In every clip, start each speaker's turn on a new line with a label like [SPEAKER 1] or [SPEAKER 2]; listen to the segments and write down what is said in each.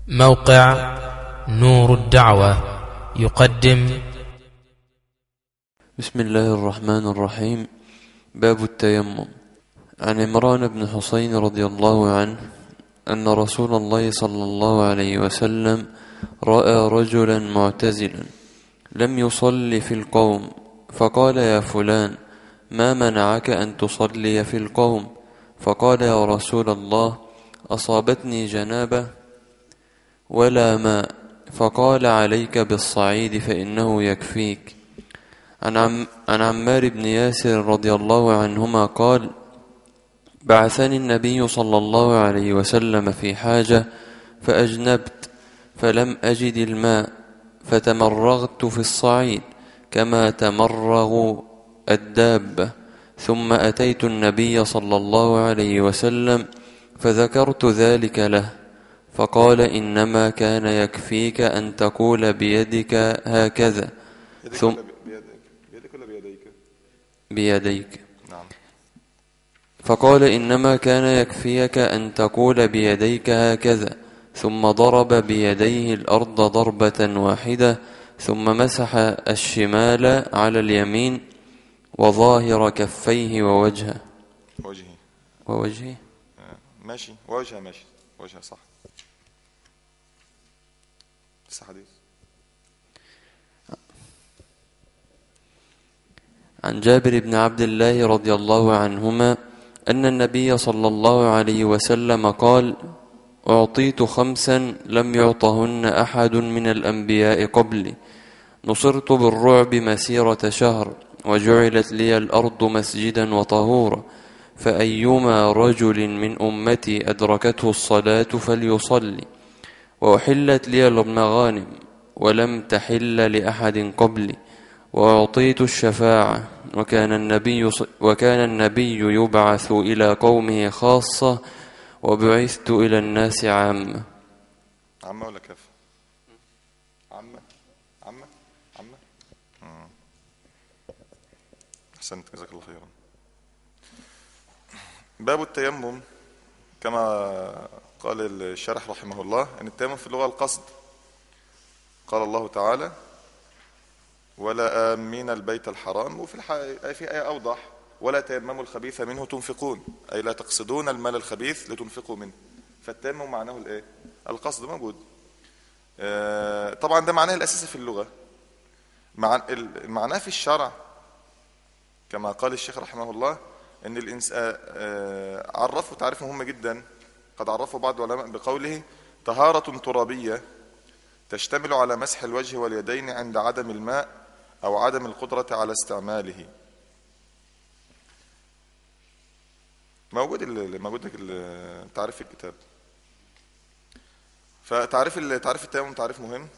[SPEAKER 1] موقع نور الدعوة يقدم
[SPEAKER 2] بسم الله الرحمن الرحيم باب التيمم عن عمران بن حسين رضي الله عنه أن رسول الله صلى الله عليه وسلم رأى رجلا معتزلا لم يصلي في القوم فقال يا فلان ما منعك أن تصلي في القوم فقال يا رسول الله أصابتني جنابة ولا ماء فقال عليك بالصعيد فإنه يكفيك عن, عم عن عمار بن ياسر رضي الله عنهما قال بعثني النبي صلى الله عليه وسلم في حاجة فأجنبت فلم أجد الماء فتمرغت في الصعيد كما تمرغ الدابة ثم أتيت النبي صلى الله عليه وسلم فذكرت ذلك له فقال إنما كان يكفيك أن تقول بيدك هكذا ثم
[SPEAKER 3] بيدك بيدك ولا بيديك
[SPEAKER 2] بيديك
[SPEAKER 3] نعم
[SPEAKER 2] فقال إنما كان يكفيك أن تقول بيديك هكذا ثم ضرب بيديه الأرض ضربة واحدة ثم مسح الشمال على اليمين وظاهر كفيه ووجهه
[SPEAKER 3] وجهي
[SPEAKER 2] ووجهه
[SPEAKER 3] آه، ماشي وجهه ماشي وجهه صح لسه حديث
[SPEAKER 2] عن جابر بن عبد الله رضي الله عنهما أن النبي صلى الله عليه وسلم قال أعطيت خمسا لم يعطهن أحد من الأنبياء قبلي نصرت بالرعب مسيرة شهر وجعلت لي الأرض مسجدا وطهورا فأيما رجل من أمتي أدركته الصلاة فليصلي وأحلت لي المغانم ولم تحل لأحد قبلي وأعطيت الشفاعة وكان النبي وكان النبي يبعث إلى قومه خاصة وبعثت إلى الناس عامة
[SPEAKER 3] عمه ولا كاف عمه عمه عمه مم. احسنت جزاك الله خيرا باب التيمم كما قال الشارح رحمه الله ان التيمم في اللغه القصد قال الله تعالى ولا آمين البيت الحرام وفي الح... في آية أوضح ولا تيمموا الخبيث منه تنفقون أي لا تقصدون المال الخبيث لتنفقوا منه فالتيمم معناه الإيه؟ القصد موجود آه، طبعا ده معناه الأساسي في اللغة مع... ال- معناه في الشرع كما قال الشيخ رحمه الله ان الانسان عرفوا تعريف مهم جدا قد عرفوا بعض العلماء بقوله طهارة ترابية تشتمل على مسح الوجه واليدين عند عدم الماء او عدم القدرة على استعماله موجود ال- موجود ال- تعريف في الكتاب فتعريف ال- تعريف التيمم تعريف مهم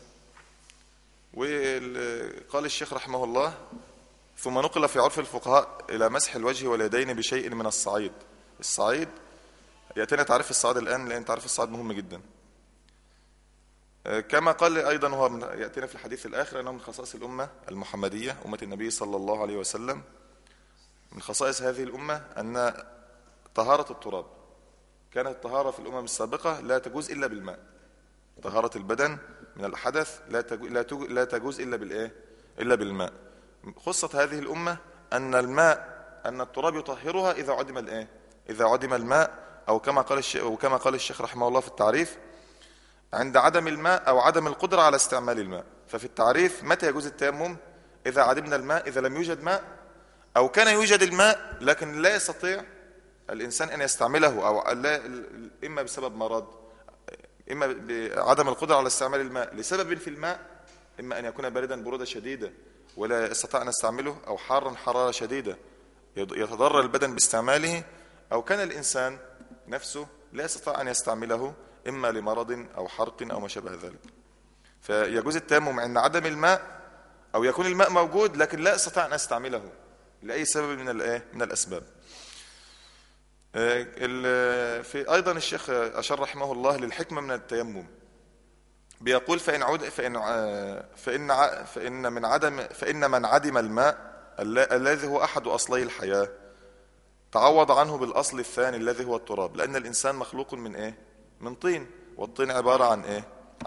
[SPEAKER 3] وقال الشيخ رحمه الله ثم نقل في عرف الفقهاء إلى مسح الوجه واليدين بشيء من الصعيد الصعيد يأتينا تعريف الصعيد الآن لأن تعريف الصعيد مهم جدا آه، كما قال أيضا هو من يأتينا في الحديث الآخر أنه من خصائص الأمة المحمدية أمة النبي صلى الله عليه وسلم من خصائص هذه الأمة أن طهارة التراب كانت الطهارة في الأمم السابقة لا تجوز إلا بالماء طهارة البدن من الحدث لا تجو- لا تجو- لا تجوز إلا بالإيه؟ إلا بالماء خصت هذه الأمة أن الماء أن التراب يطهرها إذا عدم الإيه؟ إذا عدم الماء أو كما قال الشيخ وكما قال الشيخ رحمه الله في التعريف عند عدم الماء أو عدم القدرة على استعمال الماء ففي التعريف متى يجوز التيمم إذا عدمنا الماء إذا لم يوجد ماء أو كان يوجد الماء لكن لا يستطيع الإنسان أن يستعمله أو لا إما بسبب مرض إما بعدم القدرة على استعمال الماء لسبب في الماء إما أن يكون باردا برودة شديدة ولا يستطيع أن يستعمله أو حارا حرارة شديدة يض- يتضرر البدن باستعماله أو كان الإنسان نفسه لا يستطيع أن يستعمله إما لمرض أو حرق أو ما شابه ذلك فيجوز التيمم عند عدم الماء أو يكون الماء موجود لكن لا أستطيع أن أستعمله لأي سبب من الإيه؟ من الأسباب آه، ال- في أيضا الشيخ أشار رحمه الله للحكمة من التيمم بيقول فإن عود فإن ع- فإن ع- فإن من عدم فإن من عدم الماء الل- الذي هو أحد أصلي الحياة تعوض عنه بالأصل الثاني الذي هو التراب لأن الإنسان مخلوق من إيه؟ من طين والطين عبارة عن إيه؟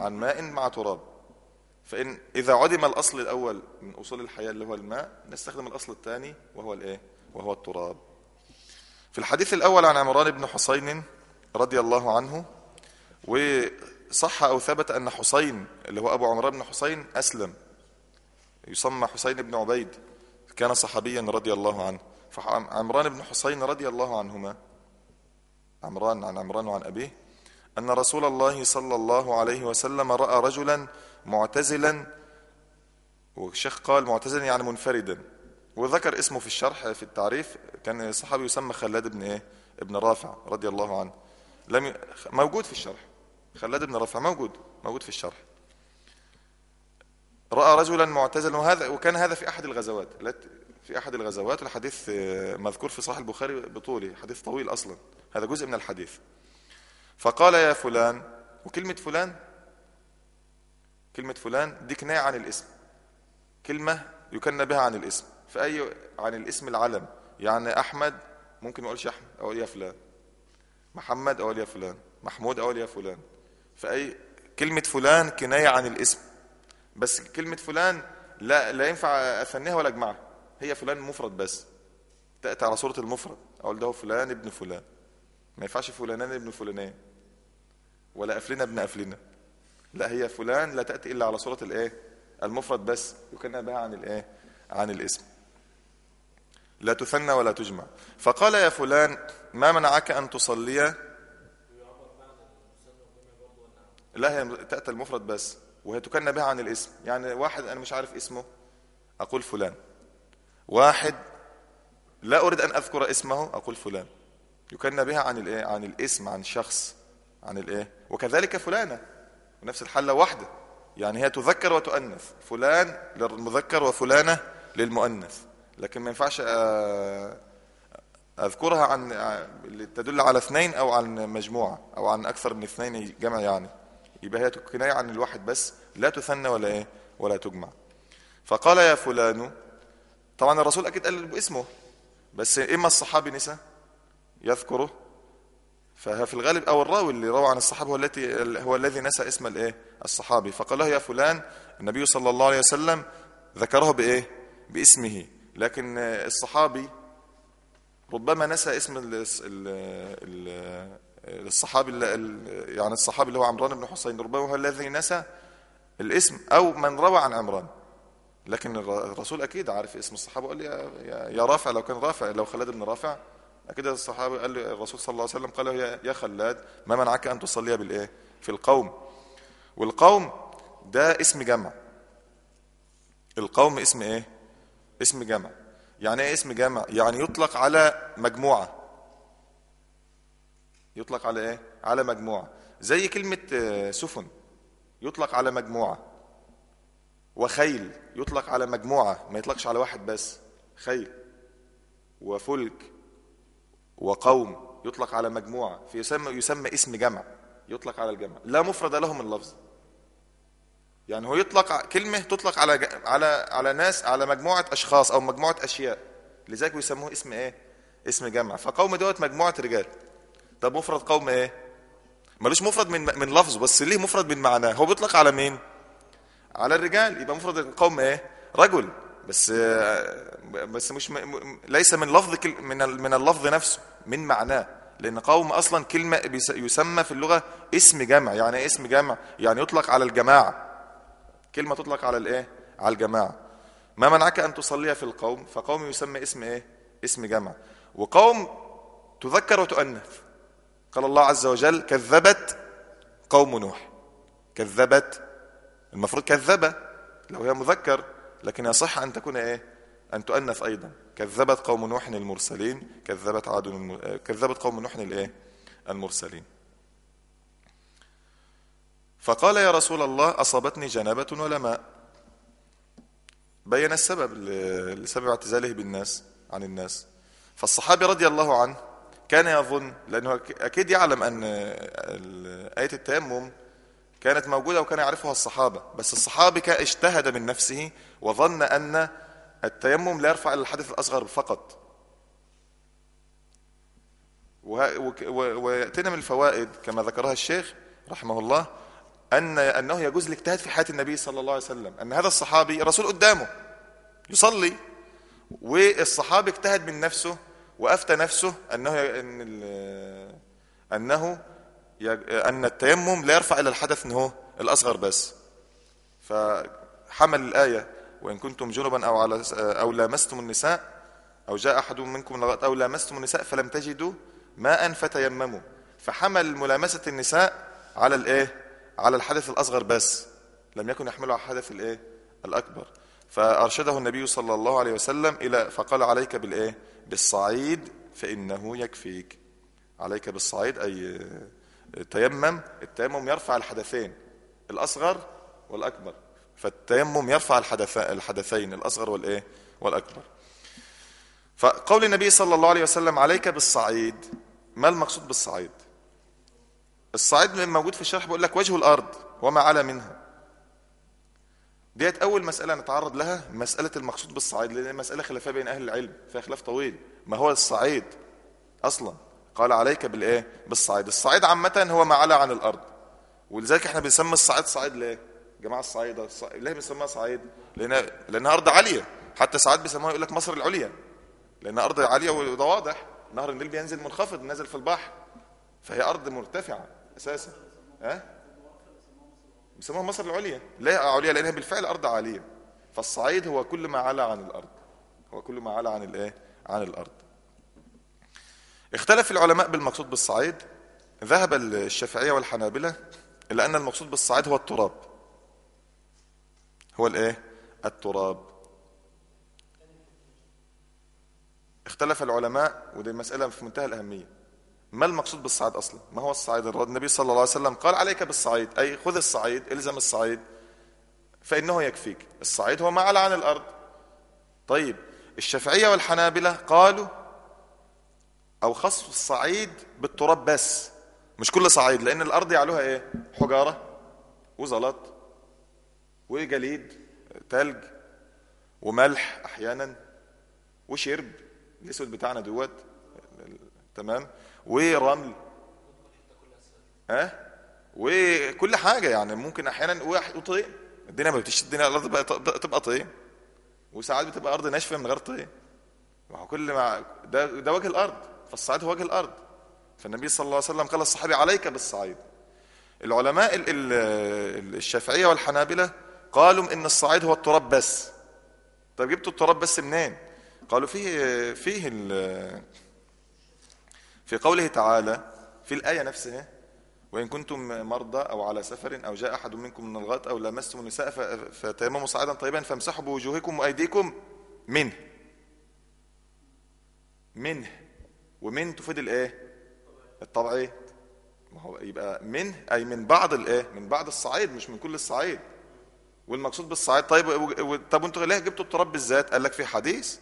[SPEAKER 3] عن ماء مع تراب فإن إذا عدم الأصل الأول من أصول الحياة اللي هو الماء نستخدم الأصل الثاني وهو الإيه؟ وهو التراب في الحديث الأول عن عمران بن حسين رضي الله عنه وصح أو ثبت أن حسين اللي هو أبو عمران بن حسين أسلم يسمى حسين بن عبيد كان صحابيا رضي الله عنه فعمران بن حسين رضي الله عنهما عمران عن عمران وعن أبيه أن رسول الله صلى الله عليه وسلم رأى رجلا معتزلا والشيخ قال معتزلا يعني منفردا وذكر اسمه في الشرح في التعريف كان صحابي يسمى خلاد بن ايه ابن رافع رضي الله عنه لم ي... موجود في الشرح خلاد بن رافع موجود موجود في الشرح رأى رجلا معتزلا وهذا وكان هذا في أحد الغزوات التي- في أحد الغزوات الحديث آه، مذكور في صحيح البخاري بطوله حديث طويل أصلا هذا جزء من الحديث فقال يا فلان وكلمة فلان كلمة فلان دي كناية عن الاسم كلمة يكنى بها عن الاسم فأي عن الاسم العلم يعني أحمد ممكن ما أقولش أحمد أقول يا فلان محمد أقول يا فلان محمود أقول يا فلان فأي كلمة فلان كناية عن الاسم بس كلمة فلان لا لا ينفع أثنيها ولا أجمعها هي فلان مفرد بس تأتي على صورة المفرد أقول ده فلان ابن فلان ما ينفعش فلانان ابن فلانين ولا أفلنا ابن أفلنا لا هي فلان لا تأتي إلا على صورة الإيه المفرد بس يكنى بها عن الإيه عن الاسم لا تثنى ولا تجمع فقال يا فلان ما منعك أن تصلي لا هي تأتي المفرد بس وهي تكنى بها عن الاسم يعني واحد أنا مش عارف اسمه أقول فلان واحد لا أريد أن أذكر اسمه أقول فلان يكنى بها عن الايه عن الاسم عن شخص عن الايه وكذلك فلانه ونفس الحاله واحده يعني هي تذكر وتؤنث فلان للمذكر وفلانه للمؤنث لكن ما ينفعش آه، اذكرها عن اللي تدل على اثنين او عن مجموعه او عن اكثر من اثنين جمع يعني يبقى هي كنايه عن الواحد بس لا تثنى ولا ايه ولا تجمع فقال يا فلان طبعا الرسول اكيد قال باسمه بس اما الصحابي نسى يذكره ففي الغالب او الراوي اللي روى عن الصحابه هو التي هو الذي نسى اسم الايه الصحابي فقال له يا فلان النبي صلى الله عليه وسلم ذكره بايه باسمه لكن الصحابي ربما نسى اسم ال ال ال الصحابي ال- يعني الصحابي اللي هو عمران بن حسين ربما هو الذي نسى الاسم او من روى عن عمران لكن الر- الرسول اكيد عارف اسم الصحابه قال لي يا, يا- يا رافع لو كان رافع لو خلاد بن رافع اكيد الصحابه قال له الرسول صلى الله عليه وسلم قال له يا- يا خلاد ما منعك ان تصلي بالايه في القوم والقوم ده اسم جمع القوم اسم ايه اسم جمع يعني ايه اسم جمع يعني يطلق على مجموعه يطلق على ايه على مجموعه زي كلمه آه، سفن يطلق على مجموعه وخيل يطلق على مجموعة ما يطلقش على واحد بس خيل وفلك وقوم يطلق على مجموعة فيسمى يسمى اسم جمع يطلق على الجمع لا مفرد له من لفظ يعني هو يطلق ع- كلمة تطلق على ج- على على ناس على مجموعة أشخاص أو مجموعة أشياء لذلك بيسموه اسم إيه؟ اسم جمع فقوم دوت مجموعة رجال طب مفرد قوم إيه؟ ملوش مفرد من من لفظه بس ليه مفرد من معناه هو بيطلق على مين؟ على الرجال يبقى مفرد القوم ايه رجل بس آه، بس مش م... م- ليس من لفظ كل... من ال- من اللفظ نفسه من معناه لان قوم اصلا كلمه بيس- يسمى في اللغه اسم جمع يعني ايه اسم جمع يعني يطلق على الجماعه كلمه تطلق على الايه على الجماعه ما منعك ان تصلي في القوم فقوم يسمى اسم ايه اسم جمع وقوم تذكر وتؤنث قال الله عز وجل كذبت قوم نوح كذبت المفروض كذبة لو هي مذكر لكن يصح أن تكون إيه أن تؤنث أيضا كذبت قوم نوح المرسلين كذبت عاد الم... آه، كذبت قوم نوح الإيه المرسلين فقال يا رسول الله أصابتني جنابة ولا ماء بين السبب ل- لسبب اعتزاله بالناس عن الناس فالصحابي رضي الله عنه كان يظن لأنه أك- أكيد يعلم أن ال- آية التيمم كانت موجودة وكان يعرفها الصحابة بس الصحابي كان اجتهد من نفسه وظن أن التيمم لا يرفع إلى الحدث الأصغر فقط وه- وك- و- ويأتينا من الفوائد كما ذكرها الشيخ رحمه الله ان انه يجوز الاجتهاد في حياه النبي صلى الله عليه وسلم ان هذا الصحابي الرسول قدامه يصلي والصحابي اجتهد من نفسه وافتى نفسه انه ان ال- انه يج- ان التيمم لا يرفع الى الحدث ان هو الاصغر بس فحمل الايه وان كنتم جنبا او على او لامستم النساء او جاء احد منكم من الغائط او لامستم النساء فلم تجدوا ماء فتيمموا فحمل ملامسه النساء على الايه على الحدث الاصغر بس لم يكن يحمله على الحدث الايه الاكبر فارشده النبي صلى الله عليه وسلم الى فقال عليك بالايه بالصعيد فانه يكفيك عليك بالصعيد اي آه، تيمم التيمم يرفع الحدثين الاصغر والاكبر فالتيمم يرفع الحدث الحدثين الاصغر والايه والاكبر فقول النبي صلى الله عليه وسلم عليك بالصعيد ما المقصود بالصعيد الصعيد موجود في الشرح بيقول لك وجه الارض وما على منها ديت اول مساله نتعرض لها مساله المقصود بالصعيد لان مساله خلافيه بين اهل العلم فيها خلاف طويل ما هو الصعيد اصلا قال عليك بالايه بالصعيد الصعيد عامه هو ما على عن الارض ولذلك احنا بنسمي الصعيد صعيد ليه جماعه الصعيد الص- ليه بنسميها صعيد لان لانها ارض عاليه حتى ساعات بيسموها يقول لك مصر العليا لانها ارض عاليه وده واضح نهر النيل بينزل منخفض نازل في البحر فهي ارض مرتفعه اساسا ها بيسموها مصر العليا ليه عليا لانها بالفعل ارض عاليه فالصعيد هو كل ما علا عن الارض هو كل ما علا عن الايه عن الارض اختلف العلماء بالمقصود بالصعيد ذهب الشافعيه والحنابله الى ان المقصود بالصعيد هو التراب هو الايه التراب اختلف العلماء ودي مسألة في منتهى الأهمية ما المقصود بالصعيد أصلا ما هو الصعيد النبي صلى الله عليه وسلم قال عليك بالصعيد أي خذ الصعيد الزم الصعيد فإنه يكفيك الصعيد هو ما على عن الأرض طيب الشافعية والحنابلة قالوا أو خصوا الصعيد بالتراب بس مش كل صعيد لأن الأرض يعلوها إيه حجارة وزلط وجليد تلج وملح أحيانا وشرب الاسود بتاعنا دوت تمام ورمل ها أه؟ وكل حاجه يعني ممكن احيانا واحد وطين الدنيا ما بتشتي الدنيا الارض بقى تبقى طين وساعات بتبقى ارض ناشفه من غير طين ما هو كل ما ده ده وجه الارض فالصعيد هو وجه الارض فالنبي صلى الله عليه وسلم قال الصحابي عليك بالصعيد العلماء ال- ال- الشافعيه والحنابله قالوا ان الصعيد هو التراب بس طب جبتوا التراب بس منين قالوا فيه فيه ال- في قوله تعالى في الآية نفسها وإن كنتم مرضى أو على سفر أو جاء أحد منكم من الغائط أو لمستم النساء ف- فتيمموا صعيدا طيبا فامسحوا بوجوهكم وأيديكم منه منه ومن تفيد الإيه؟ الطبعية ما هو يبقى منه أي من بعض الإيه؟ من بعض الصعيد مش من كل الصعيد والمقصود بالصعيد طيب و- و- طب انتوا ليه جبتوا التراب بالذات؟ قال لك في حديث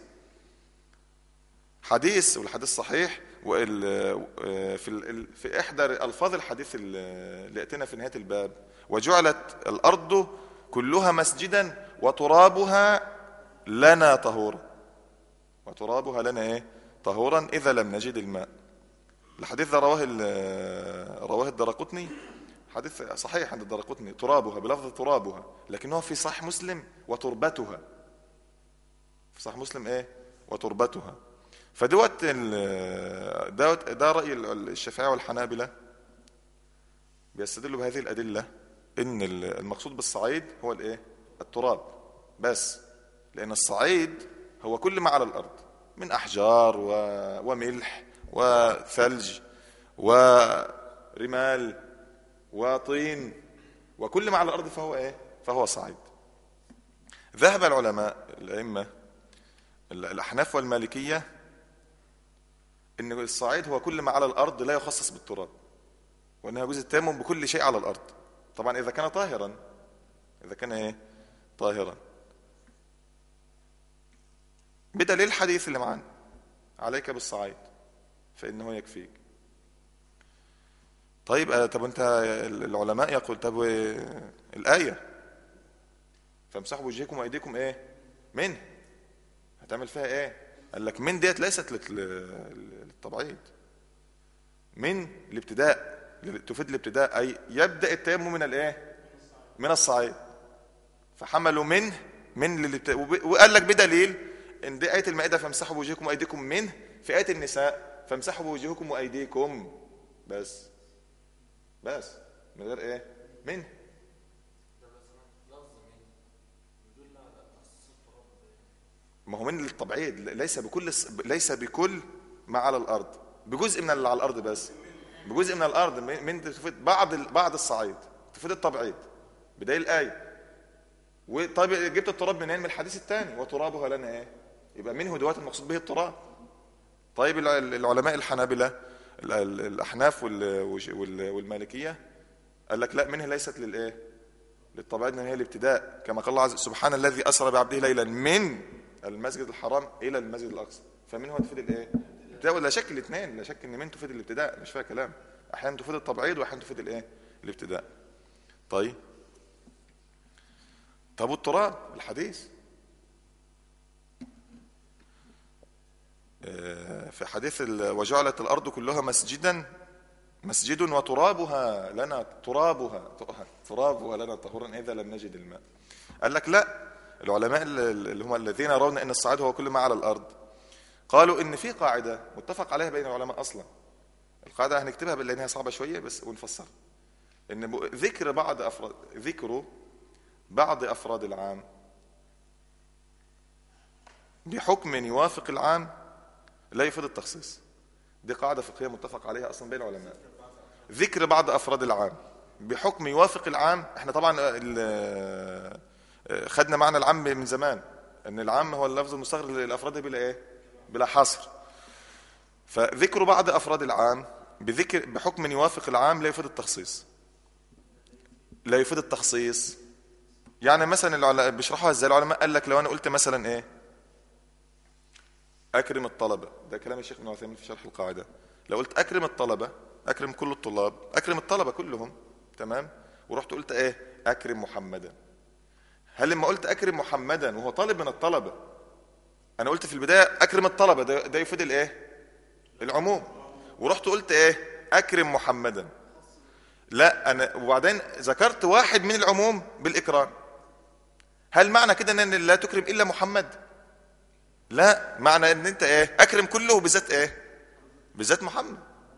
[SPEAKER 3] حديث والحديث صحيح وال- في ال- في احدى الفاظ الحديث ال- اللي ياتينا في نهايه الباب وجعلت الارض كلها مسجدا وترابها لنا طهورا وترابها لنا ايه طهورا اذا لم نجد الماء الحديث ده رواه ال- رواه الدرقطني حديث صحيح عند الدرقطني ترابها بلفظ ترابها لكنه في صحيح مسلم وتربتها في صحيح مسلم ايه وتربتها فدوت ال- دوت ده راي ال- الشافعيه والحنابله بيستدلوا بهذه الادله ان ال- المقصود بالصعيد هو الايه التراب بس لان الصعيد هو كل ما على الارض من احجار و... وملح وثلج ورمال وطين وكل ما على الارض فهو ايه فهو صعيد ذهب العلماء الائمه ال- الاحناف والمالكيه ان الصعيد هو كل ما على الارض لا يخصص بالتراب وانها يجوز التيمم بكل شيء على الارض طبعا اذا كان طاهرا اذا كان ايه طاهرا بدليل الحديث اللي معانا عليك بالصعيد فانه يكفيك طيب آه، طب انت العلماء يقول طب و- الايه فامسحوا بوجهكم وايديكم ايه منه هتعمل فيها ايه قال لك من ديت ليست لت- ل- للتبعيض من الابتداء تفيد الابتداء اي يبدا التيمم من الايه من الصعيد فحملوا منه من اللي بت... وب- وقال لك بدليل ان دي ايه المائده فامسحوا بوجوهكم وايديكم منه في ايه النساء فامسحوا بوجوهكم وايديكم بس بس من غير ايه منه ما هو من للتبعيد ليس بكل ليس بكل ما على الارض بجزء من اللي على الارض بس بجزء من الارض من من تفيد بعض بعض الصعيد تفيد التبعيد بدايه الايه وطيب جبت التراب منين من الحديث الثاني وترابها لنا ايه يبقى منه دوات المقصود به التراب طيب الع- العلماء الحنابلة ال- ال- الأحناف وال- وال- والمالكية قال لك لا منها ليست للإيه للطبيعة إن هي الابتداء كما قال الله عز سبحان الذي أسرى بعبده ليلا من المسجد الحرام إلى المسجد الأقصى فمنه تفيد الإيه الابتداء ولا شك الاثنين لا شك إن من تفيد الابتداء مش فيها كلام أحيانا تفيد التبعيد وأحيانا تفيد الإيه الابتداء طيب طب والتراب الحديث في حديث ال- وجعلت الأرض كلها مسجدا مسجد وترابها لنا ترابها ترابها لنا طهورا إذا لم نجد الماء قال لك لا العلماء ال- اللي هم الذين يرون أن الصعيد هو كل ما على الأرض قالوا إن في قاعدة متفق عليها بين العلماء أصلا القاعدة هنكتبها لأنها صعبة شوية بس ونفسرها إن ب- ذكر بعض أفراد ذكر بعض أفراد العام بحكم يوافق العام لا يفيد التخصيص دي قاعدة فقهية متفق عليها أصلا بين العلماء ذكر بعض أفراد العام بحكم يوافق العام احنا طبعا ال- خدنا معنى العام من زمان ان العام هو اللفظ المستغرق للأفراد بلا ايه بلا حصر فذكر بعض أفراد العام بذكر بحكم يوافق العام لا يفيد التخصيص لا يفيد التخصيص يعني مثلا العلماء بيشرحوها ازاي العلماء قال لك لو انا قلت مثلا ايه اكرم الطلبه ده كلام الشيخ ابن عثيمين في شرح القاعده لو قلت اكرم الطلبه اكرم كل الطلاب اكرم الطلبه كلهم تمام ورحت قلت ايه اكرم محمدا هل لما قلت اكرم محمدا وهو طالب من الطلبه انا قلت في البدايه اكرم الطلبه ده, ده يفيد الايه العموم ورحت قلت ايه اكرم محمدا لا انا وبعدين ذكرت واحد من العموم بالاكرام هل معنى كده ان لا تكرم الا محمد لا معنى ان انت ايه اكرم كله بالذات ايه بالذات محمد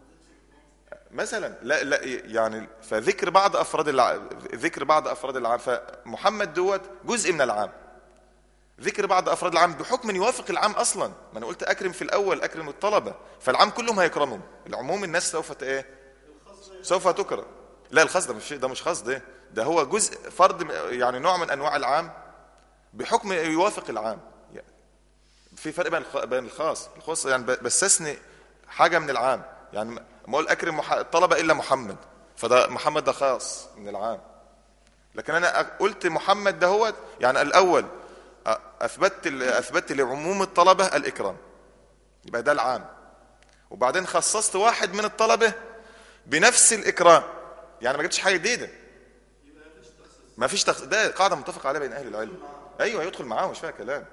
[SPEAKER 3] مثلا لا لا يعني فذكر بعض افراد الع... ذكر بعض افراد العام فمحمد دوت جزء من العام ذكر بعض افراد العام بحكم يوافق العام اصلا ما انا قلت اكرم في الاول اكرم الطلبه فالعام كلهم هيكرمهم العموم الناس سوف ت- ايه سوف تكرم لا الخاص ده مش ده مش خاص ده ده هو جزء فرد يعني نوع من انواع العام بحكم يوافق العام يعني في فرق بين الخ- بين الخاص الخاص يعني ب- بستثني حاجه من العام يعني ما اقول اكرم مح- الطلبه الا محمد فده محمد ده خاص من العام لكن انا أ- قلت محمد ده هو يعني الاول أ- اثبتت ال- اثبتت لعموم الطلبه الاكرام يبقى ده العام وبعدين خصصت واحد من الطلبه بنفس الاكرام يعني ما جبتش حاجه جديده ما فيش تخص... ده قاعده متفق عليها بين اهل العلم ايوه يدخل معاهم مش فيها كلام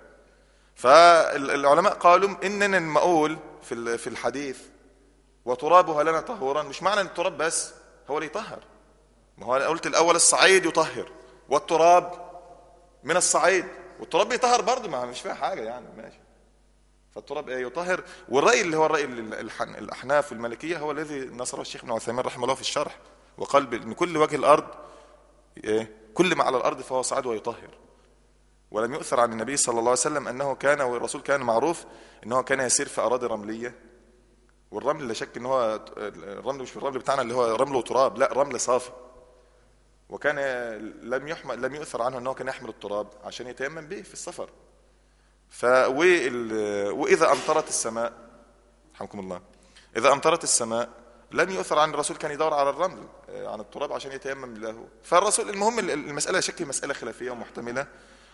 [SPEAKER 3] فالعلماء قالوا اننا لما اقول في ال- في الحديث وترابها لنا طهورا مش معنى ان التراب بس هو اللي يطهر ما هو انا قلت الاول الصعيد يطهر والتراب من الصعيد والتراب بيطهر برضه ما مش فيها حاجه يعني ماشي فالتراب ايه يطهر والراي اللي هو الراي ال- الحن- الاحناف والمالكيه هو الذي نصره الشيخ ابن عثيمين رحمه الله في الشرح وقال ان كل وجه الارض ايه كل ما على الارض فهو صعيد ويطهر ولم يؤثر عن النبي صلى الله عليه وسلم انه كان والرسول كان معروف انه كان يسير في اراضي رمليه والرمل لا شك ان هو الرمل مش الرمل بتاعنا اللي هو رمل وتراب لا رمل صافي وكان لم يحمل لم يؤثر عنه انه كان يحمل التراب عشان يتيمم به في السفر ف وال- واذا امطرت السماء رحمكم الله اذا امطرت السماء لم يؤثر عن الرسول كان يدور على الرمل آه، عن التراب عشان يتيمم له فالرسول المهم المساله شكل مساله خلافيه ومحتمله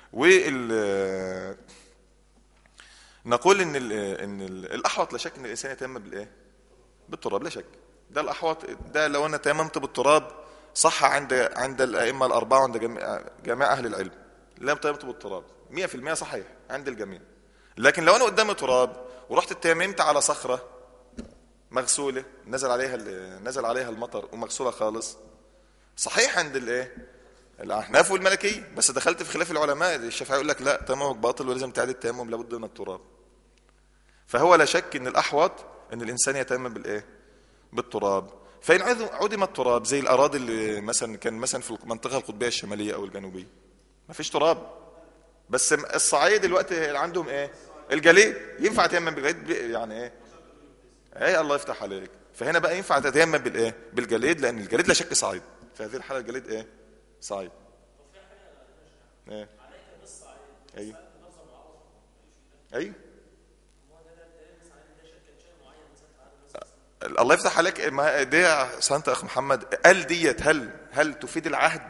[SPEAKER 3] وال نقول ان ال ان ال الاحوط لا شك ان الانسان يتيمم بالايه بالتراب لا شك ده الاحوط ده لو انا تيممت بالتراب صح عند عند الائمه الاربعه وعند جميع, جميع اهل العلم لا تيممت بالتراب 100% صحيح عند الجميع لكن لو انا قدامي تراب ورحت تيممت على صخره مغسوله نزل عليها ال- نزل عليها المطر ومغسوله خالص صحيح عند الايه الاحناف والملكيه بس دخلت في خلاف العلماء الشافعي يقول لك لا تيممك باطل ولازم تعيد التيمم لابد من التراب فهو لا شك ان الاحوط ان الانسان يتيمم بالايه بالتراب فان عدم- عدم التراب زي الاراضي اللي مثلا كان مثلا في المنطقه القطبيه الشماليه او الجنوبيه ما فيش تراب بس الصعيد دلوقتي عندهم ايه الجليد ينفع تيمم بالجليد ب- يعني ايه ايه الله يفتح عليك فهنا بقى ينفع تتيمم بالايه بالجليد لان الجليد لا شك صعيد في هذه الحاله الجليد ايه صعيد ايه ايوه ايوه الله يفتح عليك ما دي يا سانتا اخ محمد قال ديت هل هل تفيد العهد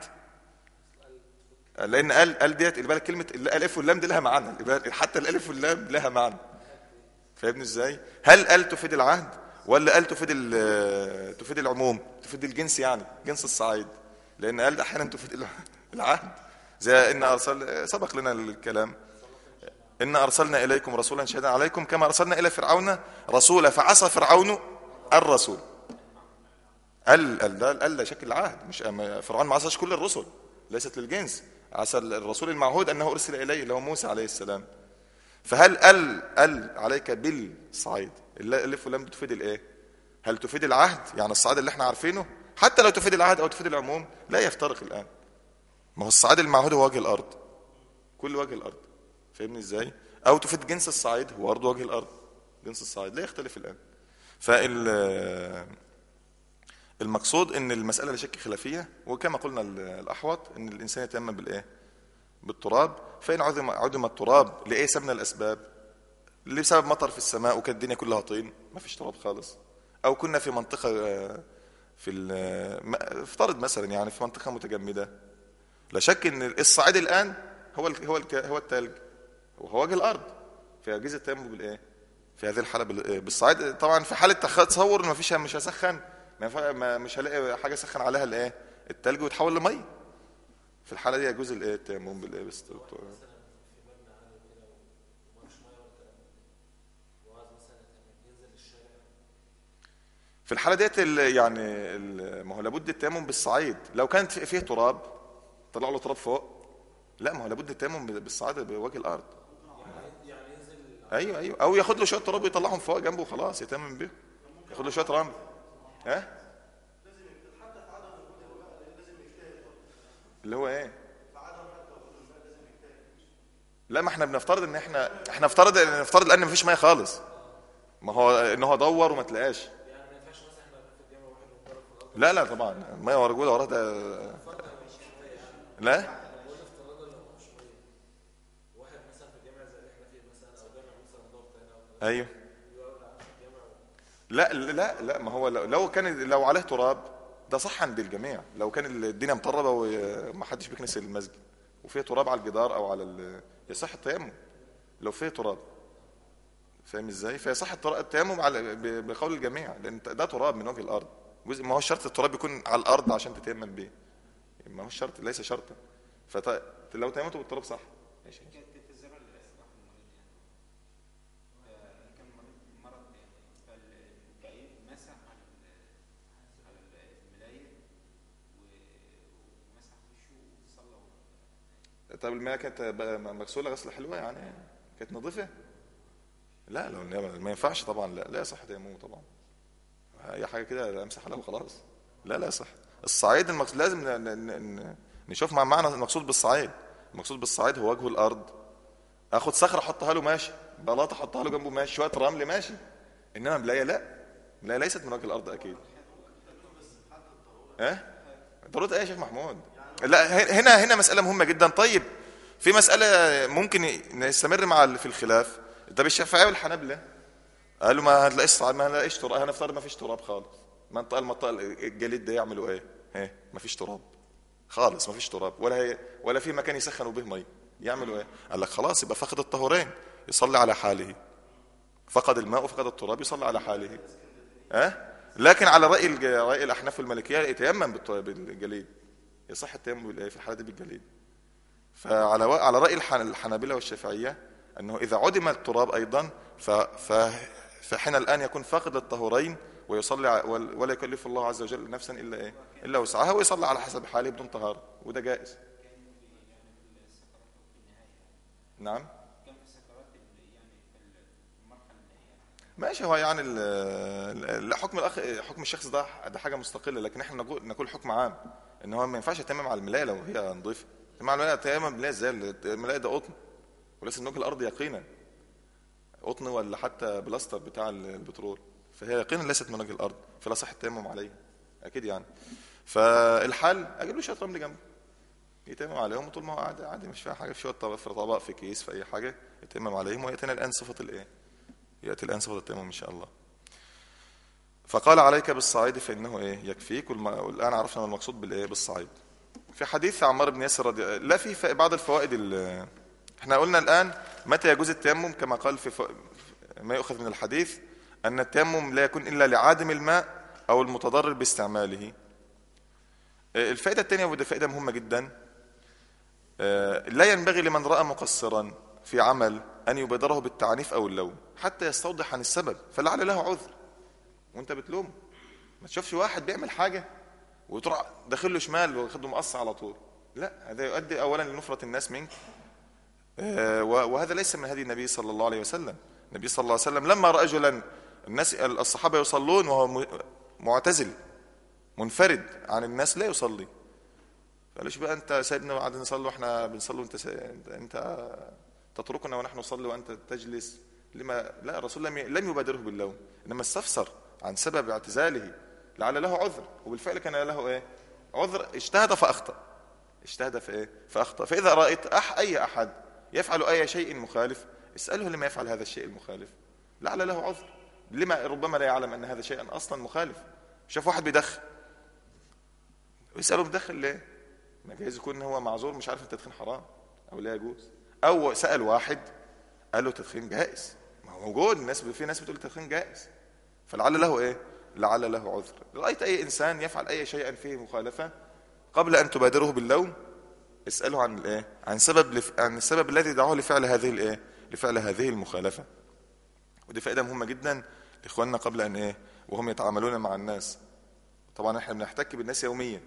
[SPEAKER 3] لان قال قال ديت اللي بالك كلمه الالف واللام دي لها معنى اللي بالك حتى الالف واللام لها معنى فاهمني ازاي هل قال تفيد العهد ولا قال تفيد ال- تفيد العموم تفيد الجنس يعني جنس الصعيد لان قال احيانا تفيد الع- العهد زي ان ارسل سبق لنا الكلام إن أرسلنا إليكم رسولا شهيدا عليكم كما أرسلنا إلى فرعون رسولا فعصى فرعون الرسول قال قال ده قال ده شكل العهد مش أما فرعون ما عصاش كل الرسل ليست للجنس عصى الرسول المعهود أنه أرسل إليه اللي هو موسى عليه السلام فهل قال قال عليك بالصعيد الألف واللام دي تفيد الإيه؟ هل تفيد العهد يعني الصعيد اللي احنا عارفينه حتى لو تفيد العهد أو تفيد العموم لا يفترق الآن ما هو الصعيد المعهود هو وجه الأرض كل وجه الأرض فاهمني ازاي او تفيد جنس الصعيد هو برضه وجه الارض جنس الصعيد لا يختلف الان فال المقصود ان المساله لا شك خلافيه وكما قلنا ال- الاحوط ان الانسان يتيمم بالايه بالتراب فان عدم عدم التراب لاي سبب من الاسباب لسبب مطر في السماء وكانت الدنيا كلها طين ما فيش تراب خالص او كنا في منطقه آه، في ال- ما- افترض مثلا يعني في منطقه متجمده لا شك ان الصعيد الان هو ال- هو الك- هو التلج وهو وجه الارض فيجوز التيمم بالايه في هذه الحاله بال- بالصعيد طبعا في حاله تخ- تصور ما فيش مش هسخن ما ينفع- ما- مش هلاقي حاجه اسخن عليها الايه التلج ويتحول لميه في الحاله دي يجوز الايه التيمم بالايه بس في الحاله ديت ال- يعني ال- ما هو لابد التيمم بالصعيد لو كانت في- فيه تراب طلع له تراب فوق لا ما هو لابد التيمم بالصعيد بوجه الارض ايوه ايوه او ياخد له شويه تراب ويطلعهم فوق جنبه وخلاص يتمم بيه ياخد له شويه رمل ها اللي هو ايه لا ما احنا بنفترض ان احنا احنا نفترض نفترض الان مفيش ميه خالص ما هو ان هو دور وما تلاقاش لا لا طبعا الميه موجوده وراه ده لا ايوه لا لا لا ما هو لو- لو كان لو عليه تراب ده صح عند الجميع لو كان الدنيا مطربه وما حدش بيكنس المسجد وفيه تراب على الجدار او على ال- يصح التيمم لو فيه تراب فاهم ازاي فيصح الترا- التيمم على ب- بقول الجميع لان ده تراب من وجه الارض جزء ما هو شرط التراب يكون على الارض عشان تتيمم بيه ما هو شرط ليس شرطا فلو تيممت بالتراب صح ماشي
[SPEAKER 4] كانت الزمن راح المريض يعني كان مريض مرض يعني فالكئيب مسح على ال- على الملاية ومسح وشه وصلى
[SPEAKER 3] طب المياه كانت بقى مغسوله غسله حلوه يعني كانت نظيفه لا لو المياه ما ينفعش طبعا لا لا يصح تيممه طبعا اي حاجه كده امسح عليها وخلاص لا لا يصح الصعيد المقصود لازم ن- ن- ن- نشوف مع معنى المقصود بالصعيد المقصود بالصعيد هو وجه الارض اخد صخره احطها له ماشي بلاطه احطها له جنبه ماشي شويه رمل ماشي انما ملايه لا ملايه ليست من وجه الارض اكيد ها ضروره ايه يا شيخ محمود لا هنا هنا مساله مهمه جدا طيب في مساله ممكن نستمر مع ال- في الخلاف طب الشافعيه والحنابله قالوا ما هنلاقيش صعب ما هنلاقيش تراب هنفترض ما فيش تراب خالص منطقه المنطقه الجليد ده يعملوا ايه؟ ايه ما فيش تراب خالص ما فيش تراب ولا هي ولا في مكان يسخنوا به ميه يعملوا ايه؟ قال لك خلاص يبقى فقد الطهورين يصلي على حاله فقد الماء وفقد التراب يصلي على حاله ها لكن على راي الج- راي الاحناف والمالكيه يتيمم بالط- بالجليد يصح التيمم بالايه في الحاله دي بالجليد فعلى و- على راي الحن- الحنابله والشافعيه انه اذا عدم التراب ايضا ف ف فحين الان يكون فاقد الطهورين ويصلي ع- ول- ولا يكلف الله عز وجل نفسا الا ايه الا وسعها ويصلي على حسب حاله بدون طهاره وده جائز نعم ماشي هو يعني ال- ال- حكم الاخ حكم الشخص ده ده حاجه مستقله لكن احنا نقول نقول حكم عام ان هو ما ينفعش يتمم على الملايه لو هي نظيفه يتمم على الملايه تمام الملايه ازاي الملايه ده قطن وليس النوك الارض يقينا قطن ولا حتى بلاستر بتاع ال- البترول فهي يقينا ليست من وجه الارض فلا صح التيمم عليها اكيد يعني فالحل اجيب له شويه رمل جنبه يتيمم عليهم وطول ما هو قاعد عادي مش فيها حاجه في شويه طبق في طبق في كيس في اي حاجه يتيمم عليهم وياتينا الان صفه الايه ياتي الان صفه التيمم ان شاء الله فقال عليك بالصعيد فانه ايه يكفيك والم... والان عرفنا ما المقصود بالايه بالصعيد في حديث عمار بن ياسر رضي لا في ف- بعض الفوائد ال... احنا قلنا الان متى يجوز التيمم كما قال في ف... ما يؤخذ من الحديث ان التيمم لا يكون الا لعادم الماء او المتضرر باستعماله آه، الفائده الثانيه ودي فائده مهمه جدا آه، لا ينبغي لمن راى مقصرا في عمل ان يبادره بالتعنيف او اللوم حتى يستوضح عن السبب فلعل له عذر وانت بتلومه ما تشوفش واحد بيعمل حاجه وتروح داخل له شمال واخده مقص على طول لا هذا يؤدي اولا لنفره الناس منك آه، و- وهذا ليس من هدي النبي صلى الله عليه وسلم النبي صلى الله عليه وسلم لما راى رجلا الناس الصحابه يصلون وهو م- معتزل منفرد عن الناس لا يصلي فقالوش بقى انت سايبنا وقاعدين نصلي واحنا بنصلي وانت سا... انت, انت تتركنا ونحن نصلي وانت تجلس لما لا الرسول لم ي... لم يبادره باللوم انما استفسر عن سبب اعتزاله لعل له عذر وبالفعل كان له ايه عذر اجتهد فاخطا اجتهد في ايه فاخطا فاذا رايت أح اي احد يفعل اي شيء مخالف اساله لما يفعل هذا الشيء المخالف لعل له عذر لما ربما لا يعلم ان هذا شيئا اصلا مخالف شاف واحد بيدخن ويساله مدخن ليه ما جايز يكون هو معذور مش عارف التدخين حرام او لا يجوز او سال واحد قال له التدخين جائز ما هو موجود الناس في ناس بتقول التدخين جائز فلعل له ايه لعل له عذر رايت اي انسان يفعل اي شيئا فيه مخالفه قبل ان تبادره باللوم اساله عن الايه عن سبب لف... عن السبب الذي دعاه لفعل هذه الايه لفعل هذه المخالفه ودي فائده مهمه جدا لاخواننا قبل ان ايه وهم يتعاملون مع الناس طبعا احنا بنحتك بالناس يوميا